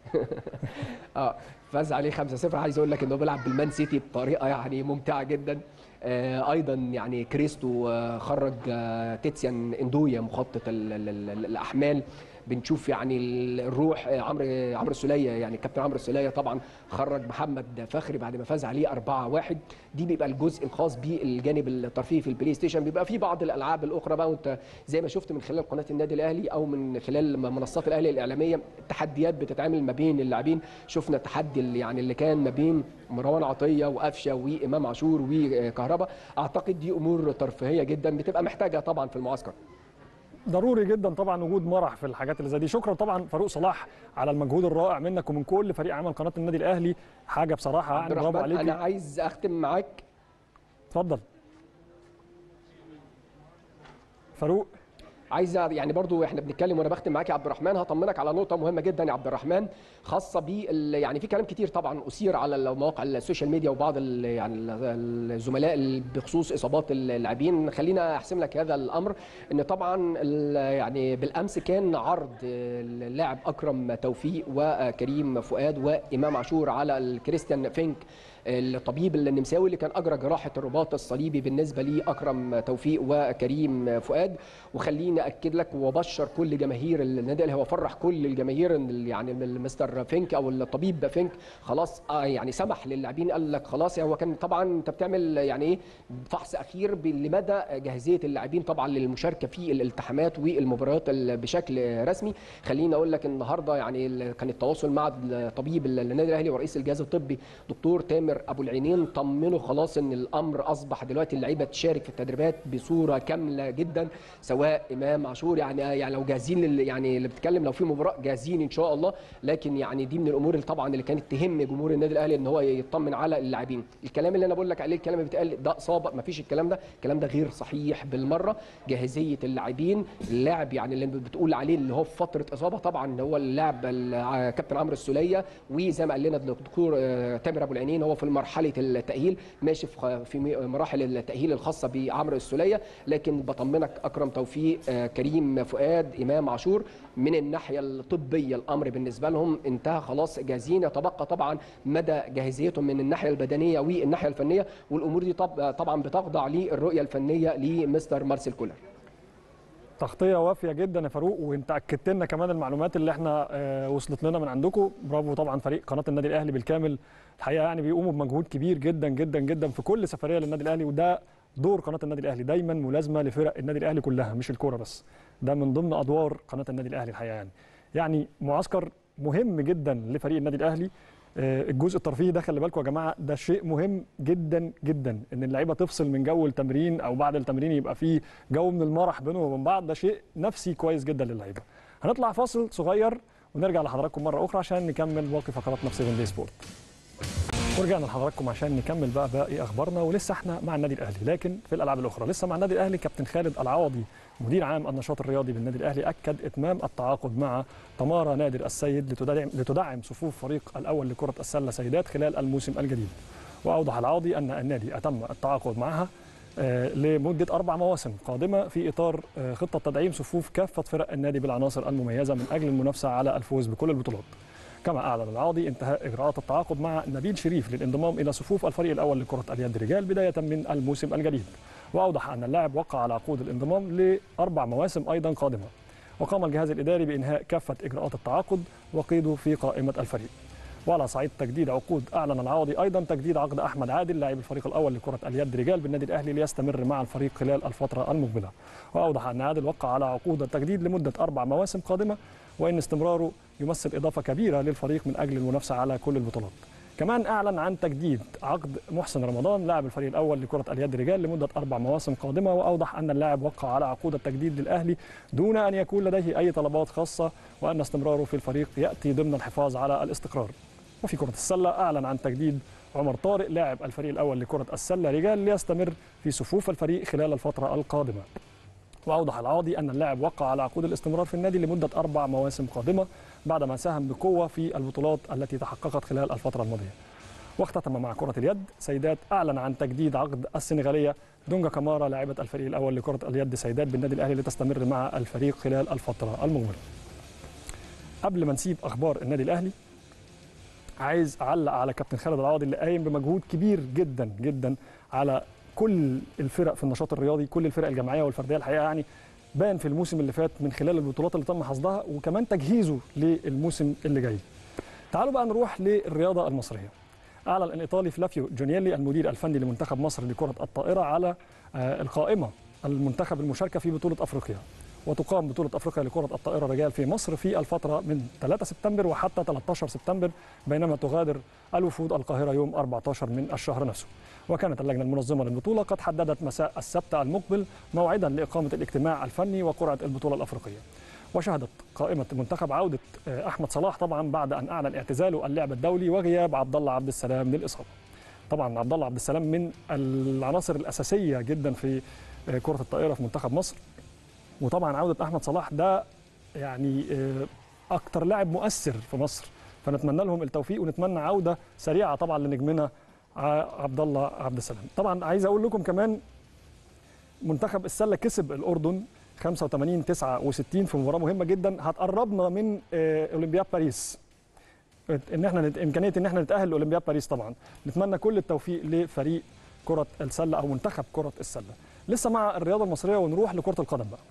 اه فاز عليه 5-0 عايز اقول لك انه بيلعب بالمان سيتي بطريقه يعني ممتعه جدا آه ايضا يعني كريستو آه خرج آه تيتسيان اندويا مخطط ال ال ال الاحمال بنشوف يعني الروح آه، عمرو عمرو السوليه يعني كابتن عمرو السوليه طبعا خرج محمد فخري بعد ما فاز عليه 4-1 دي بيبقى الجزء الخاص بالجانب الترفيهي في البلاي ستيشن بيبقى في بعض الالعاب الاخرى بقى وانت زي ما شفت من خلال قناه النادي الاهلي او من خلال منصات الاهلي الاعلاميه تحديات بتتعمل ما بين اللاعبين شفنا التحدي اللي يعني اللي كان ما بين مروان عطيه وقفشه وامام عاشور وكهربا اعتقد دي امور ترفيهيه جدا بتبقى محتاجه طبعا في المعسكر ضروري جدا طبعا وجود مرح في الحاجات اللي زي دي شكرا طبعا فاروق صلاح على المجهود الرائع منك ومن كل فريق عمل قناه النادي الاهلي حاجه بصراحه عبد يعني برافو الرحمن عليك انا عايز اختم معاك اتفضل فاروق عايز يعني برضو احنا بنتكلم وانا بختم معاك يا عبد الرحمن هطمنك على نقطه مهمه جدا يا عبد الرحمن خاصه ب يعني في كلام كتير طبعا اثير على مواقع السوشيال ميديا وبعض ال يعني ال- الزملاء ال- بخصوص اصابات اللاعبين خلينا احسم لك هذا الامر ان طبعا ال- يعني بالامس كان عرض اللاعب اكرم توفيق وكريم فؤاد وامام عاشور على الكريستيان فينك الطبيب النمساوي اللي كان اجرى جراحه الرباط الصليبي بالنسبه لاكرم توفيق وكريم فؤاد وخليني اكد لك وابشر كل جماهير النادي الاهلي وافرح كل الجماهير ان يعني مستر فينك او الطبيب فينك خلاص آه يعني سمح للاعبين قال لك خلاص هو كان طبعا انت بتعمل يعني ايه فحص اخير ب- لمدى جاهزيه اللاعبين طبعا للمشاركه في الالتحامات والمباريات ال- بشكل رسمي خليني اقول لك النهارده يعني ال- كان التواصل مع الطبيب النادي الاهلي ورئيس الجهاز الطبي دكتور تامر ابو العينين طمنه خلاص ان الامر اصبح دلوقتي اللعيبه تشارك في التدريبات بصوره كامله جدا سواء امام عاشور يعني يعني لو جاهزين لل- يعني اللي بتتكلم لو في مباراه جاهزين ان شاء الله لكن يعني دي من الامور اللي طبعا اللي كانت تهم جمهور النادي الاهلي ان هو يطمن على اللاعبين الكلام اللي انا بقول لك عليه الكلام اللي بيتقال ده اصابه ما فيش الكلام ده الكلام ده غير صحيح بالمره جاهزيه اللاعبين اللاعب يعني اللي بتقول عليه اللي هو في فتره اصابه طبعا هو اللاعب ال- كابتن عمرو السوليه وزي ما قال لنا الدكتور آه، تامر ابو العينين هو في مرحله التاهيل ماشي في في مراحل التاهيل الخاصه بعمرو السوليه لكن بطمنك اكرم توفيق آه، كريم فؤاد امام عاشور من الناحيه الطبيه الامر بالنسبه لهم انتهى خلاص جاهزين يتبقى طبعا مدى جاهزيتهم من الناحيه البدنيه والناحيه الفنيه والامور دي طب طبعا بتخضع للرؤيه الفنيه لمستر مارسيل كولر تغطيه وافيه جدا يا فاروق وانت اكدت لنا كمان المعلومات اللي احنا آه، وصلت لنا من عندكم برافو طبعا فريق قناه النادي الاهلي بالكامل الحقيقه يعني بيقوموا بمجهود كبير جدا جدا جدا في كل سفريه للنادي الاهلي وده دور قناه النادي الاهلي دايما ملازمه لفرق النادي الاهلي كلها مش الكوره بس ده من ضمن ادوار قناه النادي الاهلي الحقيقه يعني يعني معسكر مهم جدا لفريق النادي الاهلي آه، الجزء الترفيهي ده خلي بالكم يا جماعه ده شيء مهم جدا جدا ان اللعيبه تفصل من جو التمرين او بعد التمرين يبقى فيه جو من المرح بينهم وبين بعض ده شيء نفسي كويس جدا للعيبه هنطلع فاصل صغير ونرجع لحضراتكم مره اخرى عشان نكمل باقي فقراتنا في 7 دي سبورت ورجعنا لحضراتكم عشان نكمل بقى باقي اخبارنا ولسه احنا مع النادي الاهلي لكن في الالعاب الاخرى لسه مع النادي الاهلي كابتن خالد العوضي مدير عام النشاط الرياضي بالنادي الاهلي اكد اتمام التعاقد مع تمارا نادر السيد لتدعم لتدعم صفوف فريق الاول لكره السله سيدات خلال الموسم الجديد واوضح العوضي ان النادي اتم التعاقد معها آه، لمده اربع مواسم قادمه في اطار آه، خطه تدعيم صفوف كافه فرق النادي بالعناصر المميزه من اجل المنافسه على الفوز بكل البطولات كما اعلن العاضي انتهاء اجراءات التعاقد مع نبيل شريف للانضمام الى صفوف الفريق الاول لكره اليد رجال بدايه من الموسم الجديد واوضح ان اللاعب وقع على عقود الانضمام لاربع مواسم ايضا قادمه وقام الجهاز الاداري بانهاء كافه اجراءات التعاقد وقيده في قائمه الفريق وعلى صعيد تجديد عقود اعلن العوضي ايضا تجديد عقد احمد عادل لاعب الفريق الاول لكره اليد رجال بالنادي الاهلي ليستمر مع الفريق خلال الفتره المقبله واوضح ان عادل وقع على عقود التجديد لمده اربع مواسم قادمه وان استمراره يمثل اضافه كبيره للفريق من اجل المنافسه على كل البطولات كمان اعلن عن تجديد عقد محسن رمضان لاعب الفريق الاول لكره اليد رجال لمده اربع مواسم قادمه واوضح ان اللاعب وقع على عقود التجديد للاهلي دون ان يكون لديه اي طلبات خاصه وان استمراره في الفريق ياتي ضمن الحفاظ على الاستقرار وفي كرة السلة أعلن عن تجديد عمر طارق لاعب الفريق الأول لكرة السلة رجال ليستمر في صفوف الفريق خلال الفترة القادمة وأوضح العاضي أن اللاعب وقع على عقود الاستمرار في النادي لمدة أربع مواسم قادمة بعدما ساهم بقوة في البطولات التي تحققت خلال الفترة الماضية واختتم مع كرة اليد سيدات أعلن عن تجديد عقد السنغالية دونجا كامارا لاعبة الفريق الأول لكرة اليد سيدات بالنادي الأهلي لتستمر مع الفريق خلال الفترة المقبلة قبل ما نسيب أخبار النادي الأهلي عايز اعلق على كابتن خالد العوضي اللي قايم بمجهود كبير جدا جدا على كل الفرق في النشاط الرياضي كل الفرق الجماعيه والفرديه الحقيقه يعني بان في الموسم اللي فات من خلال البطولات اللي تم حصدها وكمان تجهيزه للموسم اللي جاي تعالوا بقى نروح للرياضه المصريه اعلن الايطالي فلافيو جونييلي المدير الفني لمنتخب مصر لكره الطائره على آه، القائمه المنتخب المشاركه في بطوله افريقيا وتقام بطوله افريقيا لكره الطائره رجال في مصر في الفتره من 3 سبتمبر وحتى 13 سبتمبر بينما تغادر الوفود القاهره يوم 14 من الشهر نفسه وكانت اللجنه المنظمه للبطوله قد حددت مساء السبت المقبل موعدا لاقامه الاجتماع الفني وقرعه البطوله الافريقيه وشهدت قائمه المنتخب عوده آه، احمد صلاح طبعا بعد ان اعلن اعتزاله اللعب الدولي وغياب عبد الله عبد السلام للاصابه طبعا عبد الله عبد السلام من العناصر الاساسيه جدا في آه، كره الطائره في منتخب مصر وطبعا عوده احمد صلاح ده يعني آه، اكتر لاعب مؤثر في مصر فنتمنى لهم التوفيق ونتمنى عوده سريعه طبعا لنجمنا ع- عبد الله عبد السلام طبعا عايز اقول لكم كمان منتخب السله كسب الاردن 85 69 في مباراه مهمه جدا هتقربنا من آه، اولمبياد باريس ان احنا نت... امكانيه ان احنا نتاهل لاولمبياد باريس طبعا نتمنى كل التوفيق لفريق كره السله او منتخب كره السله لسه مع الرياضه المصريه ونروح لكره القدم بقى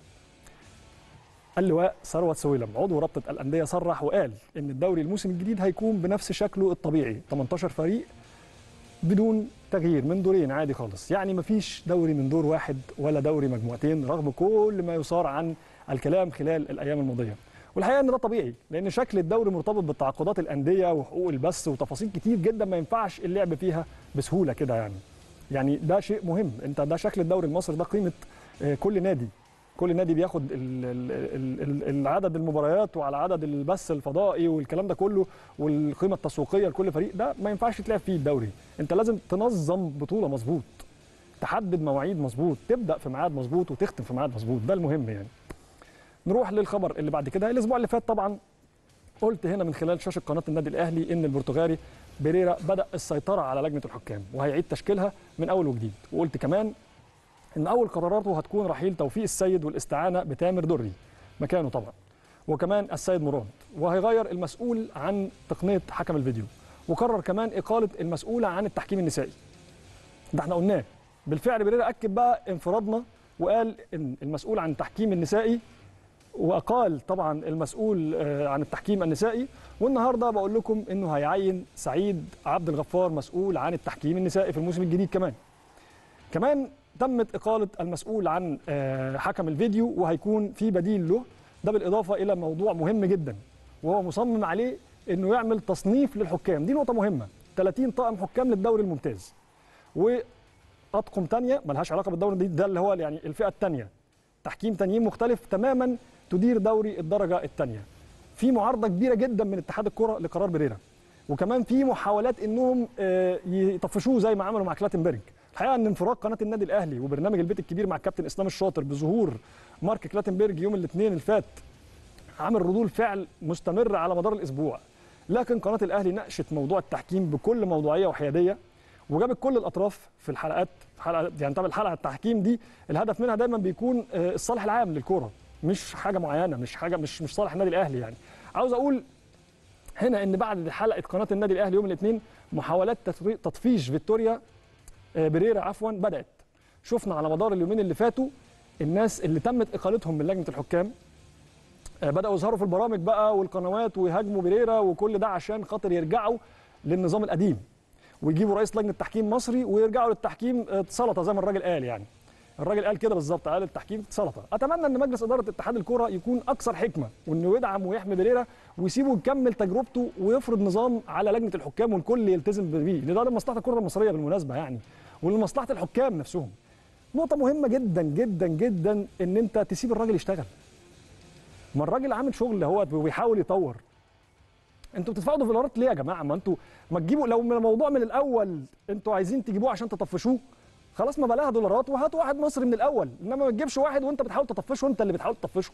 اللواء ثروت سويلم عضو رابطه الانديه صرح وقال ان الدوري الموسم الجديد هيكون بنفس شكله الطبيعي 18 فريق بدون تغيير من دورين عادي خالص يعني مفيش دوري من دور واحد ولا دوري مجموعتين رغم كل ما يثار عن الكلام خلال الايام الماضيه والحقيقه ان ده طبيعي لان شكل الدوري مرتبط بتعاقدات الانديه وحقوق البث وتفاصيل كتير جدا ما ينفعش اللعب فيها بسهوله كده يعني يعني ده شيء مهم انت ده شكل الدوري المصري ده قيمه آه، كل نادي كل نادي بياخد ال- ال- ال- ال- العدد المباريات وعلى عدد البث الفضائي والكلام ده كله والقيمه التسويقيه لكل فريق ده ما ينفعش تلعب فيه الدوري انت لازم تنظم بطوله مظبوط تحدد مواعيد مظبوط تبدا في ميعاد مظبوط وتختم في ميعاد مظبوط ده المهم يعني نروح للخبر اللي بعد كده الاسبوع اللي فات طبعا قلت هنا من خلال شاشه قناه النادي الاهلي ان البرتغالي بيريرا بدا السيطره على لجنه الحكام وهيعيد تشكيلها من اول وجديد وقلت كمان ان اول قراراته هتكون رحيل توفيق السيد والاستعانه بتامر دري مكانه طبعا وكمان السيد مراد وهيغير المسؤول عن تقنيه حكم الفيديو وقرر كمان اقاله المسؤوله عن التحكيم النسائي ده احنا قلناه بالفعل بريرا اكد بقى انفرادنا وقال ان المسؤول عن التحكيم النسائي واقال طبعا المسؤول آه، عن التحكيم النسائي والنهارده بقول لكم انه هيعين سعيد عبد الغفار مسؤول عن التحكيم النسائي في الموسم الجديد كمان كمان تمت اقاله المسؤول عن آه، حكم الفيديو وهيكون في بديل له ده بالاضافه الى موضوع مهم جدا وهو مصمم عليه انه يعمل تصنيف للحكام دي نقطه مهمه 30 طاقم حكام للدوري الممتاز واطقم تانية ملهاش علاقه بالدوري دي ده اللي هو يعني الفئه الثانيه تحكيم تانيين مختلف تماما تدير دوري الدرجه الثانيه في معارضه كبيره جدا من اتحاد الكره لقرار بريرا وكمان في محاولات انهم آه، يطفشوه زي ما عملوا مع كلاتنبرج الحقيقه ان انفراد قناه النادي الاهلي وبرنامج البيت الكبير مع الكابتن اسلام الشاطر بظهور مارك كلاتنبرج يوم الاثنين اللي فات عامل ردود فعل مستمره على مدار الاسبوع لكن قناه الاهلي ناقشت موضوع التحكيم بكل موضوعيه وحياديه وجابت كل الاطراف في الحلقات في حلقه يعني طبعا الحلقه التحكيم دي الهدف منها دايما بيكون آه، الصالح العام للكره مش حاجه معينه مش حاجه مش مش صالح النادي الاهلي يعني عاوز اقول هنا ان بعد حلقه قناه النادي الاهلي يوم الاثنين محاولات تطفي- تطفيش فيكتوريا آه، بريرا عفوا بدات شفنا على مدار اليومين اللي فاتوا الناس اللي تمت اقالتهم من لجنه الحكام آه، بداوا يظهروا في البرامج بقى والقنوات ويهاجموا بريرا وكل ده عشان خاطر يرجعوا للنظام القديم ويجيبوا رئيس لجنه تحكيم مصري ويرجعوا للتحكيم آه، سلطه زي ما الراجل قال يعني الراجل قال كده بالظبط قال التحكيم سلطه اتمنى ان مجلس اداره اتحاد الكره يكون اكثر حكمه وانه يدعم ويحمي بريرا ويسيبه يكمل تجربته ويفرض نظام على لجنه الحكام والكل يلتزم بيه لان ده لمصلحه الكره المصريه بالمناسبه يعني ولمصلحه الحكام نفسهم نقطه مهمه جدا جدا جدا ان انت تسيب الراجل يشتغل ما الراجل عامل شغل هو وبيحاول يطور انتوا بتدفعوا دولارات ليه يا جماعه ما انتوا ما تجيبوا لو من الموضوع من الاول انتوا عايزين تجيبوه عشان تطفشوه خلاص ما بلاها دولارات وهاتوا واحد مصري من الاول انما ما تجيبش واحد وانت بتحاول تطفشه وانت اللي بتحاول تطفشه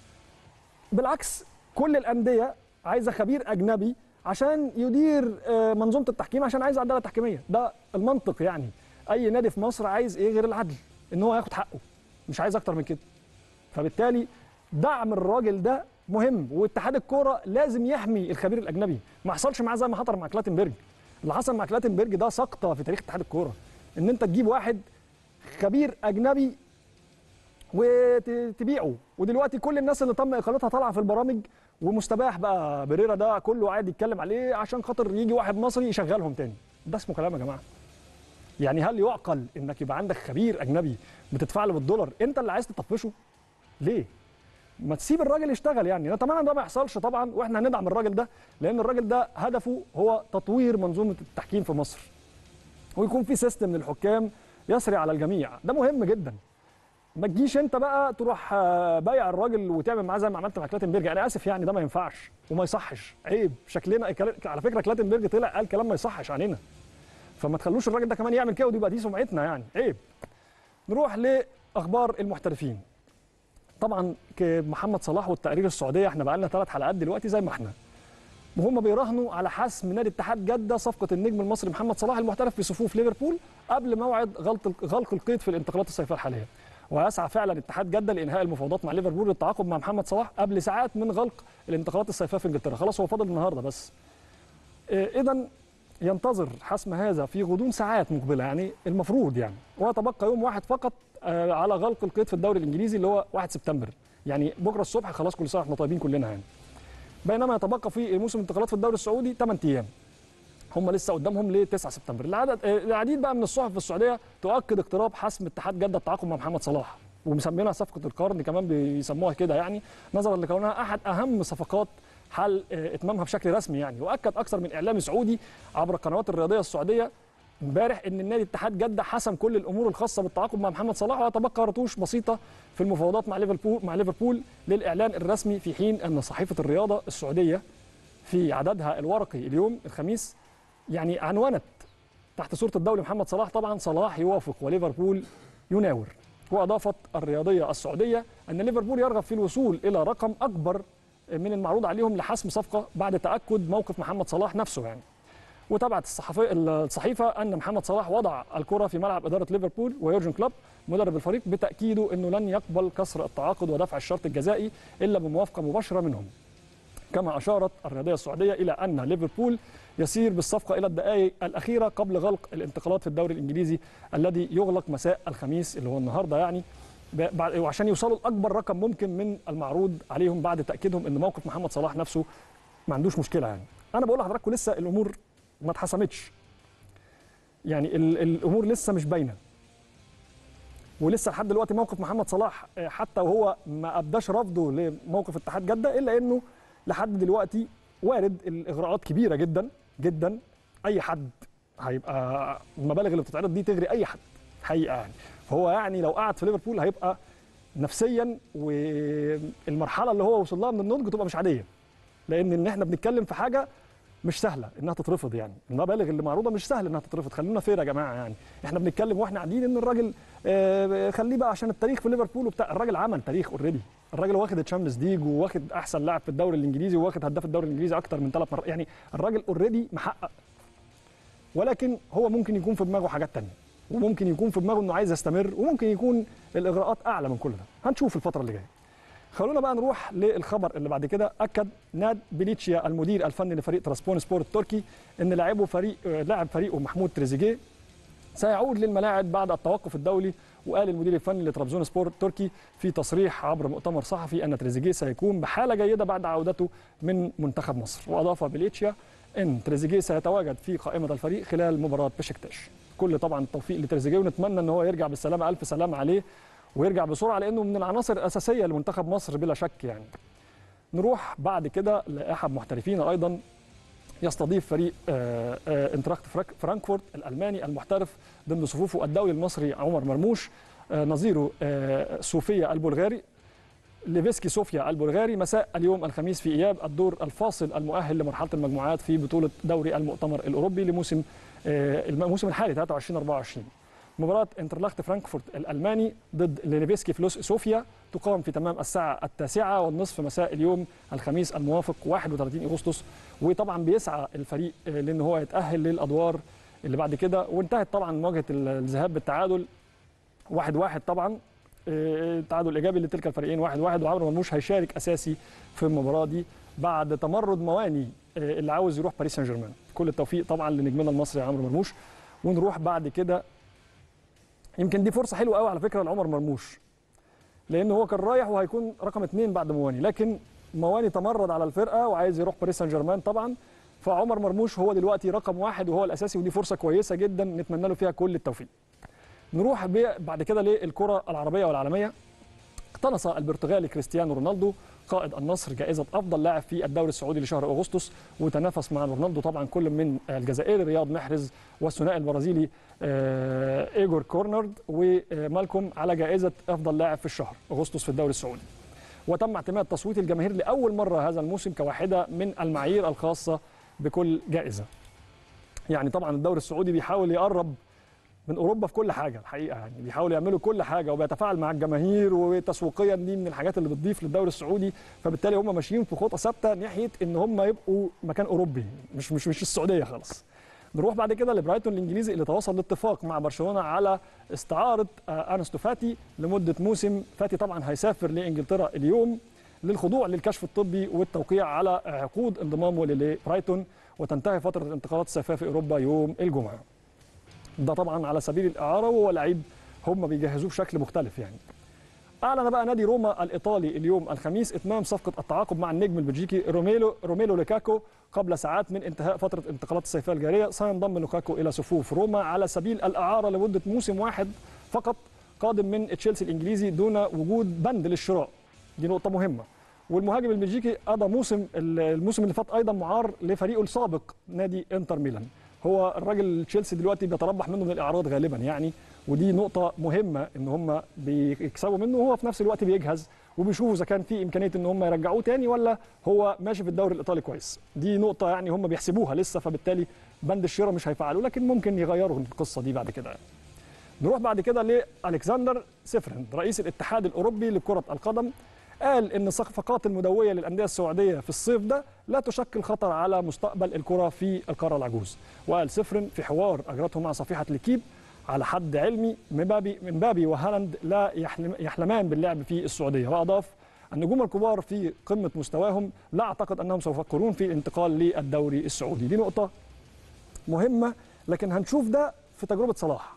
بالعكس كل الانديه عايزه خبير اجنبي عشان يدير آه، منظومه التحكيم عشان عايز عداله تحكيميه ده المنطق يعني اي نادي في مصر عايز ايه غير العدل ان هو ياخد حقه مش عايز اكتر من كده فبالتالي دعم الراجل ده مهم واتحاد الكوره لازم يحمي الخبير الاجنبي ما حصلش معاه زي ما حصل مع كلاتنبرج اللي حصل مع كلاتنبرج ده سقطه في تاريخ اتحاد الكوره ان انت تجيب واحد خبير اجنبي وتبيعه ودلوقتي كل الناس اللي تم اقالتها طالعه في البرامج ومستباح بقى بريرا ده كله قاعد يتكلم عليه عشان خاطر يجي واحد مصري يشغلهم تاني ده اسمه كلام يا جماعه يعني هل يعقل انك يبقى عندك خبير اجنبي بتدفع له بالدولار انت اللي عايز تطفشه ليه ما تسيب الراجل يشتغل يعني نتمنى ده ما يحصلش طبعا واحنا هندعم الراجل ده لان الراجل ده هدفه هو تطوير منظومه التحكيم في مصر ويكون في سيستم للحكام يسري على الجميع ده مهم جدا ما تجيش انت بقى تروح آه، بايع الراجل وتعمل معاه زي ما عملت مع كلاتنبرج انا اسف يعني ده ما ينفعش وما يصحش عيب شكلنا على فكره كلاتنبرج طلع قال كلام ما يصحش علينا فما تخلوش الراجل ده كمان يعمل كده ودي يبقى دي سمعتنا يعني عيب نروح لاخبار المحترفين طبعا ك- محمد صلاح والتقرير السعوديه احنا بقى لنا ثلاث حلقات دلوقتي زي ما احنا وهم بيراهنوا على حسم نادي اتحاد جده صفقه النجم المصري محمد صلاح المحترف في صفوف ليفربول قبل موعد غلق غلق القيد في الانتقالات الصيفيه الحاليه ويسعى فعلا اتحاد جده لانهاء المفاوضات مع ليفربول للتعاقد مع محمد صلاح قبل ساعات من غلق الانتقالات الصيفيه في انجلترا خلاص هو فاضل النهارده بس اذا ينتظر حسم هذا في غضون ساعات مقبله يعني المفروض يعني ويتبقى يوم واحد فقط آه، على غلق القيد في الدوري الانجليزي اللي هو 1 سبتمبر يعني بكره الصبح خلاص كل سنه احنا طيبين كلنا يعني بينما يتبقى في موسم الانتقالات في الدوري السعودي 8 ايام هم لسه قدامهم ل 9 سبتمبر العدد آه، العديد بقى من الصحف في السعوديه تؤكد اقتراب حسم اتحاد جده التعاقد مع محمد صلاح ومسمينها صفقه القرن كمان بيسموها كده يعني نظرا لكونها احد اهم صفقات حل آه، اتمامها بشكل رسمي يعني واكد اكثر من اعلامي سعودي عبر القنوات الرياضيه السعوديه امبارح ان النادي اتحاد جده حسم كل الامور الخاصه بالتعاقد مع محمد صلاح ويتبقى رتوش بسيطه في المفاوضات مع ليفربول مع ليفربول للاعلان الرسمي في حين ان صحيفه الرياضه السعوديه في عددها الورقي اليوم الخميس يعني عنونت تحت صوره الدولي محمد صلاح طبعا صلاح يوافق وليفربول يناور واضافت الرياضيه السعوديه ان ليفربول يرغب في الوصول الى رقم اكبر من المعروض عليهم لحسم صفقه بعد تاكد موقف محمد صلاح نفسه يعني وتابعت الصحفية الصحيفة أن محمد صلاح وضع الكرة في ملعب إدارة ليفربول ويورجن كلوب مدرب الفريق بتأكيده أنه لن يقبل كسر التعاقد ودفع الشرط الجزائي إلا بموافقة مباشرة منهم كما أشارت الرياضية السعودية إلى أن ليفربول يسير بالصفقة إلى الدقائق الأخيرة قبل غلق الانتقالات في الدوري الإنجليزي الذي يغلق مساء الخميس اللي هو النهاردة يعني ب- بعد- وعشان يوصلوا لأكبر رقم ممكن من المعروض عليهم بعد تأكيدهم أن موقف محمد صلاح نفسه ما عندوش مشكلة يعني أنا بقول لحضراتكم لسه الأمور ما اتحسمتش يعني ال- الامور لسه مش باينه ولسه لحد دلوقتي موقف محمد صلاح آه، حتى وهو ما ابداش رفضه لموقف اتحاد جده الا انه لحد دلوقتي وارد الاغراءات كبيره جدا جدا اي حد هيبقى المبالغ اللي بتتعرض دي تغري اي حد حقيقه يعني فهو يعني لو قعد في ليفربول هيبقى نفسيا والمرحله اللي هو وصل لها من النضج تبقى مش عاديه لان ان احنا بنتكلم في حاجه مش سهله انها تترفض يعني المبالغ اللي معروضه مش سهل انها تترفض خلينا فير يا جماعه يعني احنا بنتكلم واحنا قاعدين ان الراجل آه، خليه بقى عشان التاريخ في ليفربول وبتاع الراجل عمل تاريخ اوريدي الراجل واخد الشامبيونز ليج وواخد احسن لاعب في الدوري الانجليزي وواخد هداف الدوري الانجليزي اكتر من ثلاث مرات يعني الراجل اوريدي محقق ولكن هو ممكن يكون في دماغه حاجات تانية وممكن يكون في دماغه انه عايز يستمر وممكن يكون الاغراءات اعلى من كل ده هنشوف الفتره اللي جايه خلونا بقى نروح للخبر اللي بعد كده اكد ناد بليتشيا المدير الفني لفريق تراسبون سبور التركي ان لاعبه فريق آه، لاعب فريقه محمود تريزيجيه سيعود للملاعب بعد التوقف الدولي وقال المدير الفني لترابزون سبور التركي في تصريح عبر مؤتمر صحفي ان تريزيجيه سيكون بحاله جيده بعد عودته من منتخب مصر واضاف بليتشيا ان تريزيجيه سيتواجد في قائمه الفريق خلال مباراه بشكتاش كل طبعا التوفيق لتريزيجيه ونتمنى ان هو يرجع بالسلامه الف سلامه عليه ويرجع بسرعه لانه من العناصر الاساسيه لمنتخب مصر بلا شك يعني نروح بعد كده لاحد محترفين ايضا يستضيف فريق آه، آه، انتراخت فرانك- فرانكفورت الالماني المحترف ضمن صفوفه الدولي المصري عمر مرموش آه، نظيره آه، صوفيا البلغاري ليفسكي صوفيا البلغاري مساء اليوم الخميس في اياب الدور الفاصل المؤهل لمرحله المجموعات في بطوله دوري المؤتمر الاوروبي لموسم آه، الموسم الحالي 23 24 مباراة انترلاخت فرانكفورت الألماني ضد ليفسكي فلوس صوفيا تقام في تمام الساعة التاسعة والنصف مساء اليوم الخميس الموافق 31 أغسطس وطبعا بيسعى الفريق آه، لأن هو يتأهل للأدوار اللي بعد كده وانتهت طبعا مواجهة الذهاب بالتعادل واحد واحد طبعا آه، تعادل ايجابي لتلك الفريقين واحد واحد وعمرو مرموش هيشارك اساسي في المباراه دي بعد تمرد مواني آه، اللي عاوز يروح باريس سان جيرمان كل التوفيق طبعا لنجمنا المصري عمرو مرموش ونروح بعد كده يمكن دي فرصه حلوه قوي على فكره لعمر مرموش لان هو كان رايح وهيكون رقم اثنين بعد مواني لكن مواني تمرد على الفرقه وعايز يروح باريس سان جيرمان طبعا فعمر مرموش هو دلوقتي رقم واحد وهو الاساسي ودي فرصه كويسه جدا نتمنى له فيها كل التوفيق. نروح بعد كده للكره العربيه والعالميه اقتنص البرتغالي كريستيانو رونالدو قائد النصر جائزة أفضل لاعب في الدوري السعودي لشهر أغسطس وتنافس مع رونالدو طبعا كل من الجزائري رياض محرز والثنائي البرازيلي إيجور كورنرد ومالكوم على جائزة أفضل لاعب في الشهر أغسطس في الدوري السعودي وتم اعتماد تصويت الجماهير لأول مرة هذا الموسم كواحدة من المعايير الخاصة بكل جائزة يعني طبعا الدوري السعودي بيحاول يقرب من اوروبا في كل حاجه الحقيقه يعني بيحاولوا يعملوا كل حاجه وبيتفاعل مع الجماهير وتسويقيا دي من الحاجات اللي بتضيف للدوري السعودي فبالتالي هم ماشيين في خطه ثابته ناحيه ان هم يبقوا مكان اوروبي مش مش مش السعوديه خالص نروح بعد كده لبرايتون الانجليزي اللي تواصل لاتفاق مع برشلونه على استعاره انستو فاتي لمده موسم فاتي طبعا هيسافر لانجلترا اليوم للخضوع للكشف الطبي والتوقيع على عقود انضمامه لبرايتون وتنتهي فتره الانتقالات الصيفيه في اوروبا يوم الجمعه ده طبعا على سبيل الاعاره وهو لعيب هم بيجهزوه بشكل مختلف يعني اعلن بقى نادي روما الايطالي اليوم الخميس اتمام صفقه التعاقد مع النجم البلجيكي روميلو روميلو لوكاكو قبل ساعات من انتهاء فتره الانتقالات الصيفيه الجاريه سينضم لوكاكو الى صفوف روما على سبيل الاعاره لمده موسم واحد فقط قادم من تشيلسي الانجليزي دون وجود بند للشراء دي نقطه مهمه والمهاجم البلجيكي قضى موسم الموسم اللي فات ايضا معار لفريقه السابق نادي انتر ميلان هو الراجل تشيلسي دلوقتي بيتربح منه من الاعراض غالبا يعني ودي نقطه مهمه ان هم بيكسبوا منه وهو في نفس الوقت بيجهز وبيشوفوا اذا كان في امكانيه ان هم يرجعوه تاني ولا هو ماشي في الدوري الايطالي كويس دي نقطه يعني هم بيحسبوها لسه فبالتالي بند الشراء مش هيفعلوا لكن ممكن يغيروا القصه دي بعد كده يعني. نروح بعد كده لالكسندر سيفرن رئيس الاتحاد الاوروبي لكره القدم قال ان الصفقات المدويه للانديه السعوديه في الصيف ده لا تشكل خطر على مستقبل الكره في القاره العجوز وقال سفرن في حوار اجرته مع صفيحه لكيب على حد علمي مبابي مبابي وهالاند لا يحلم يحلمان باللعب في السعوديه واضاف النجوم الكبار في قمه مستواهم لا اعتقد انهم سوف يفكرون في الانتقال للدوري السعودي دي نقطه مهمه لكن هنشوف ده في تجربه صلاح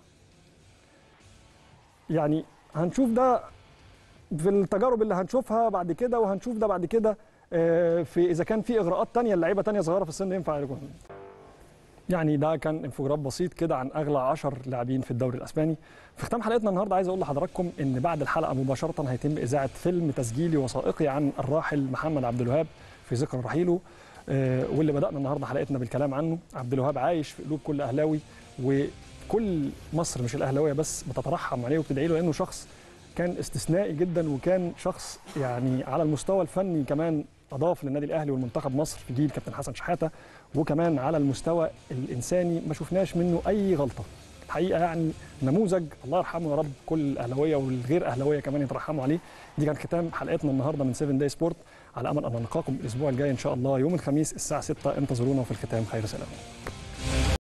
يعني هنشوف ده في التجارب اللي هنشوفها بعد كده وهنشوف ده بعد كده في اذا كان في اغراءات تانية اللعيبه تانية صغيره في السن ينفع يكون يعني ده كان انفوجراف بسيط كده عن اغلى 10 لاعبين في الدوري الاسباني في ختام حلقتنا النهارده عايز اقول لحضراتكم ان بعد الحلقه مباشره هيتم اذاعه فيلم تسجيلي وثائقي عن الراحل محمد عبد الوهاب في ذكرى رحيله واللي بدانا النهارده حلقتنا بالكلام عنه عبد الوهاب عايش في قلوب كل اهلاوي وكل مصر مش الاهلاويه بس بتترحم عليه وبتدعي له لانه شخص كان استثنائي جدا وكان شخص يعني على المستوى الفني كمان اضاف للنادي الاهلي والمنتخب مصر في جيل كابتن حسن شحاته وكمان على المستوى الانساني ما شفناش منه اي غلطه الحقيقه يعني نموذج الله يرحمه يا رب كل الاهلاويه والغير اهلاويه كمان يترحموا عليه دي كان ختام حلقتنا النهارده من 7 داي سبورت على امل ان نلقاكم الاسبوع الجاي ان شاء الله يوم الخميس الساعه 6 انتظرونا في الختام خير سلام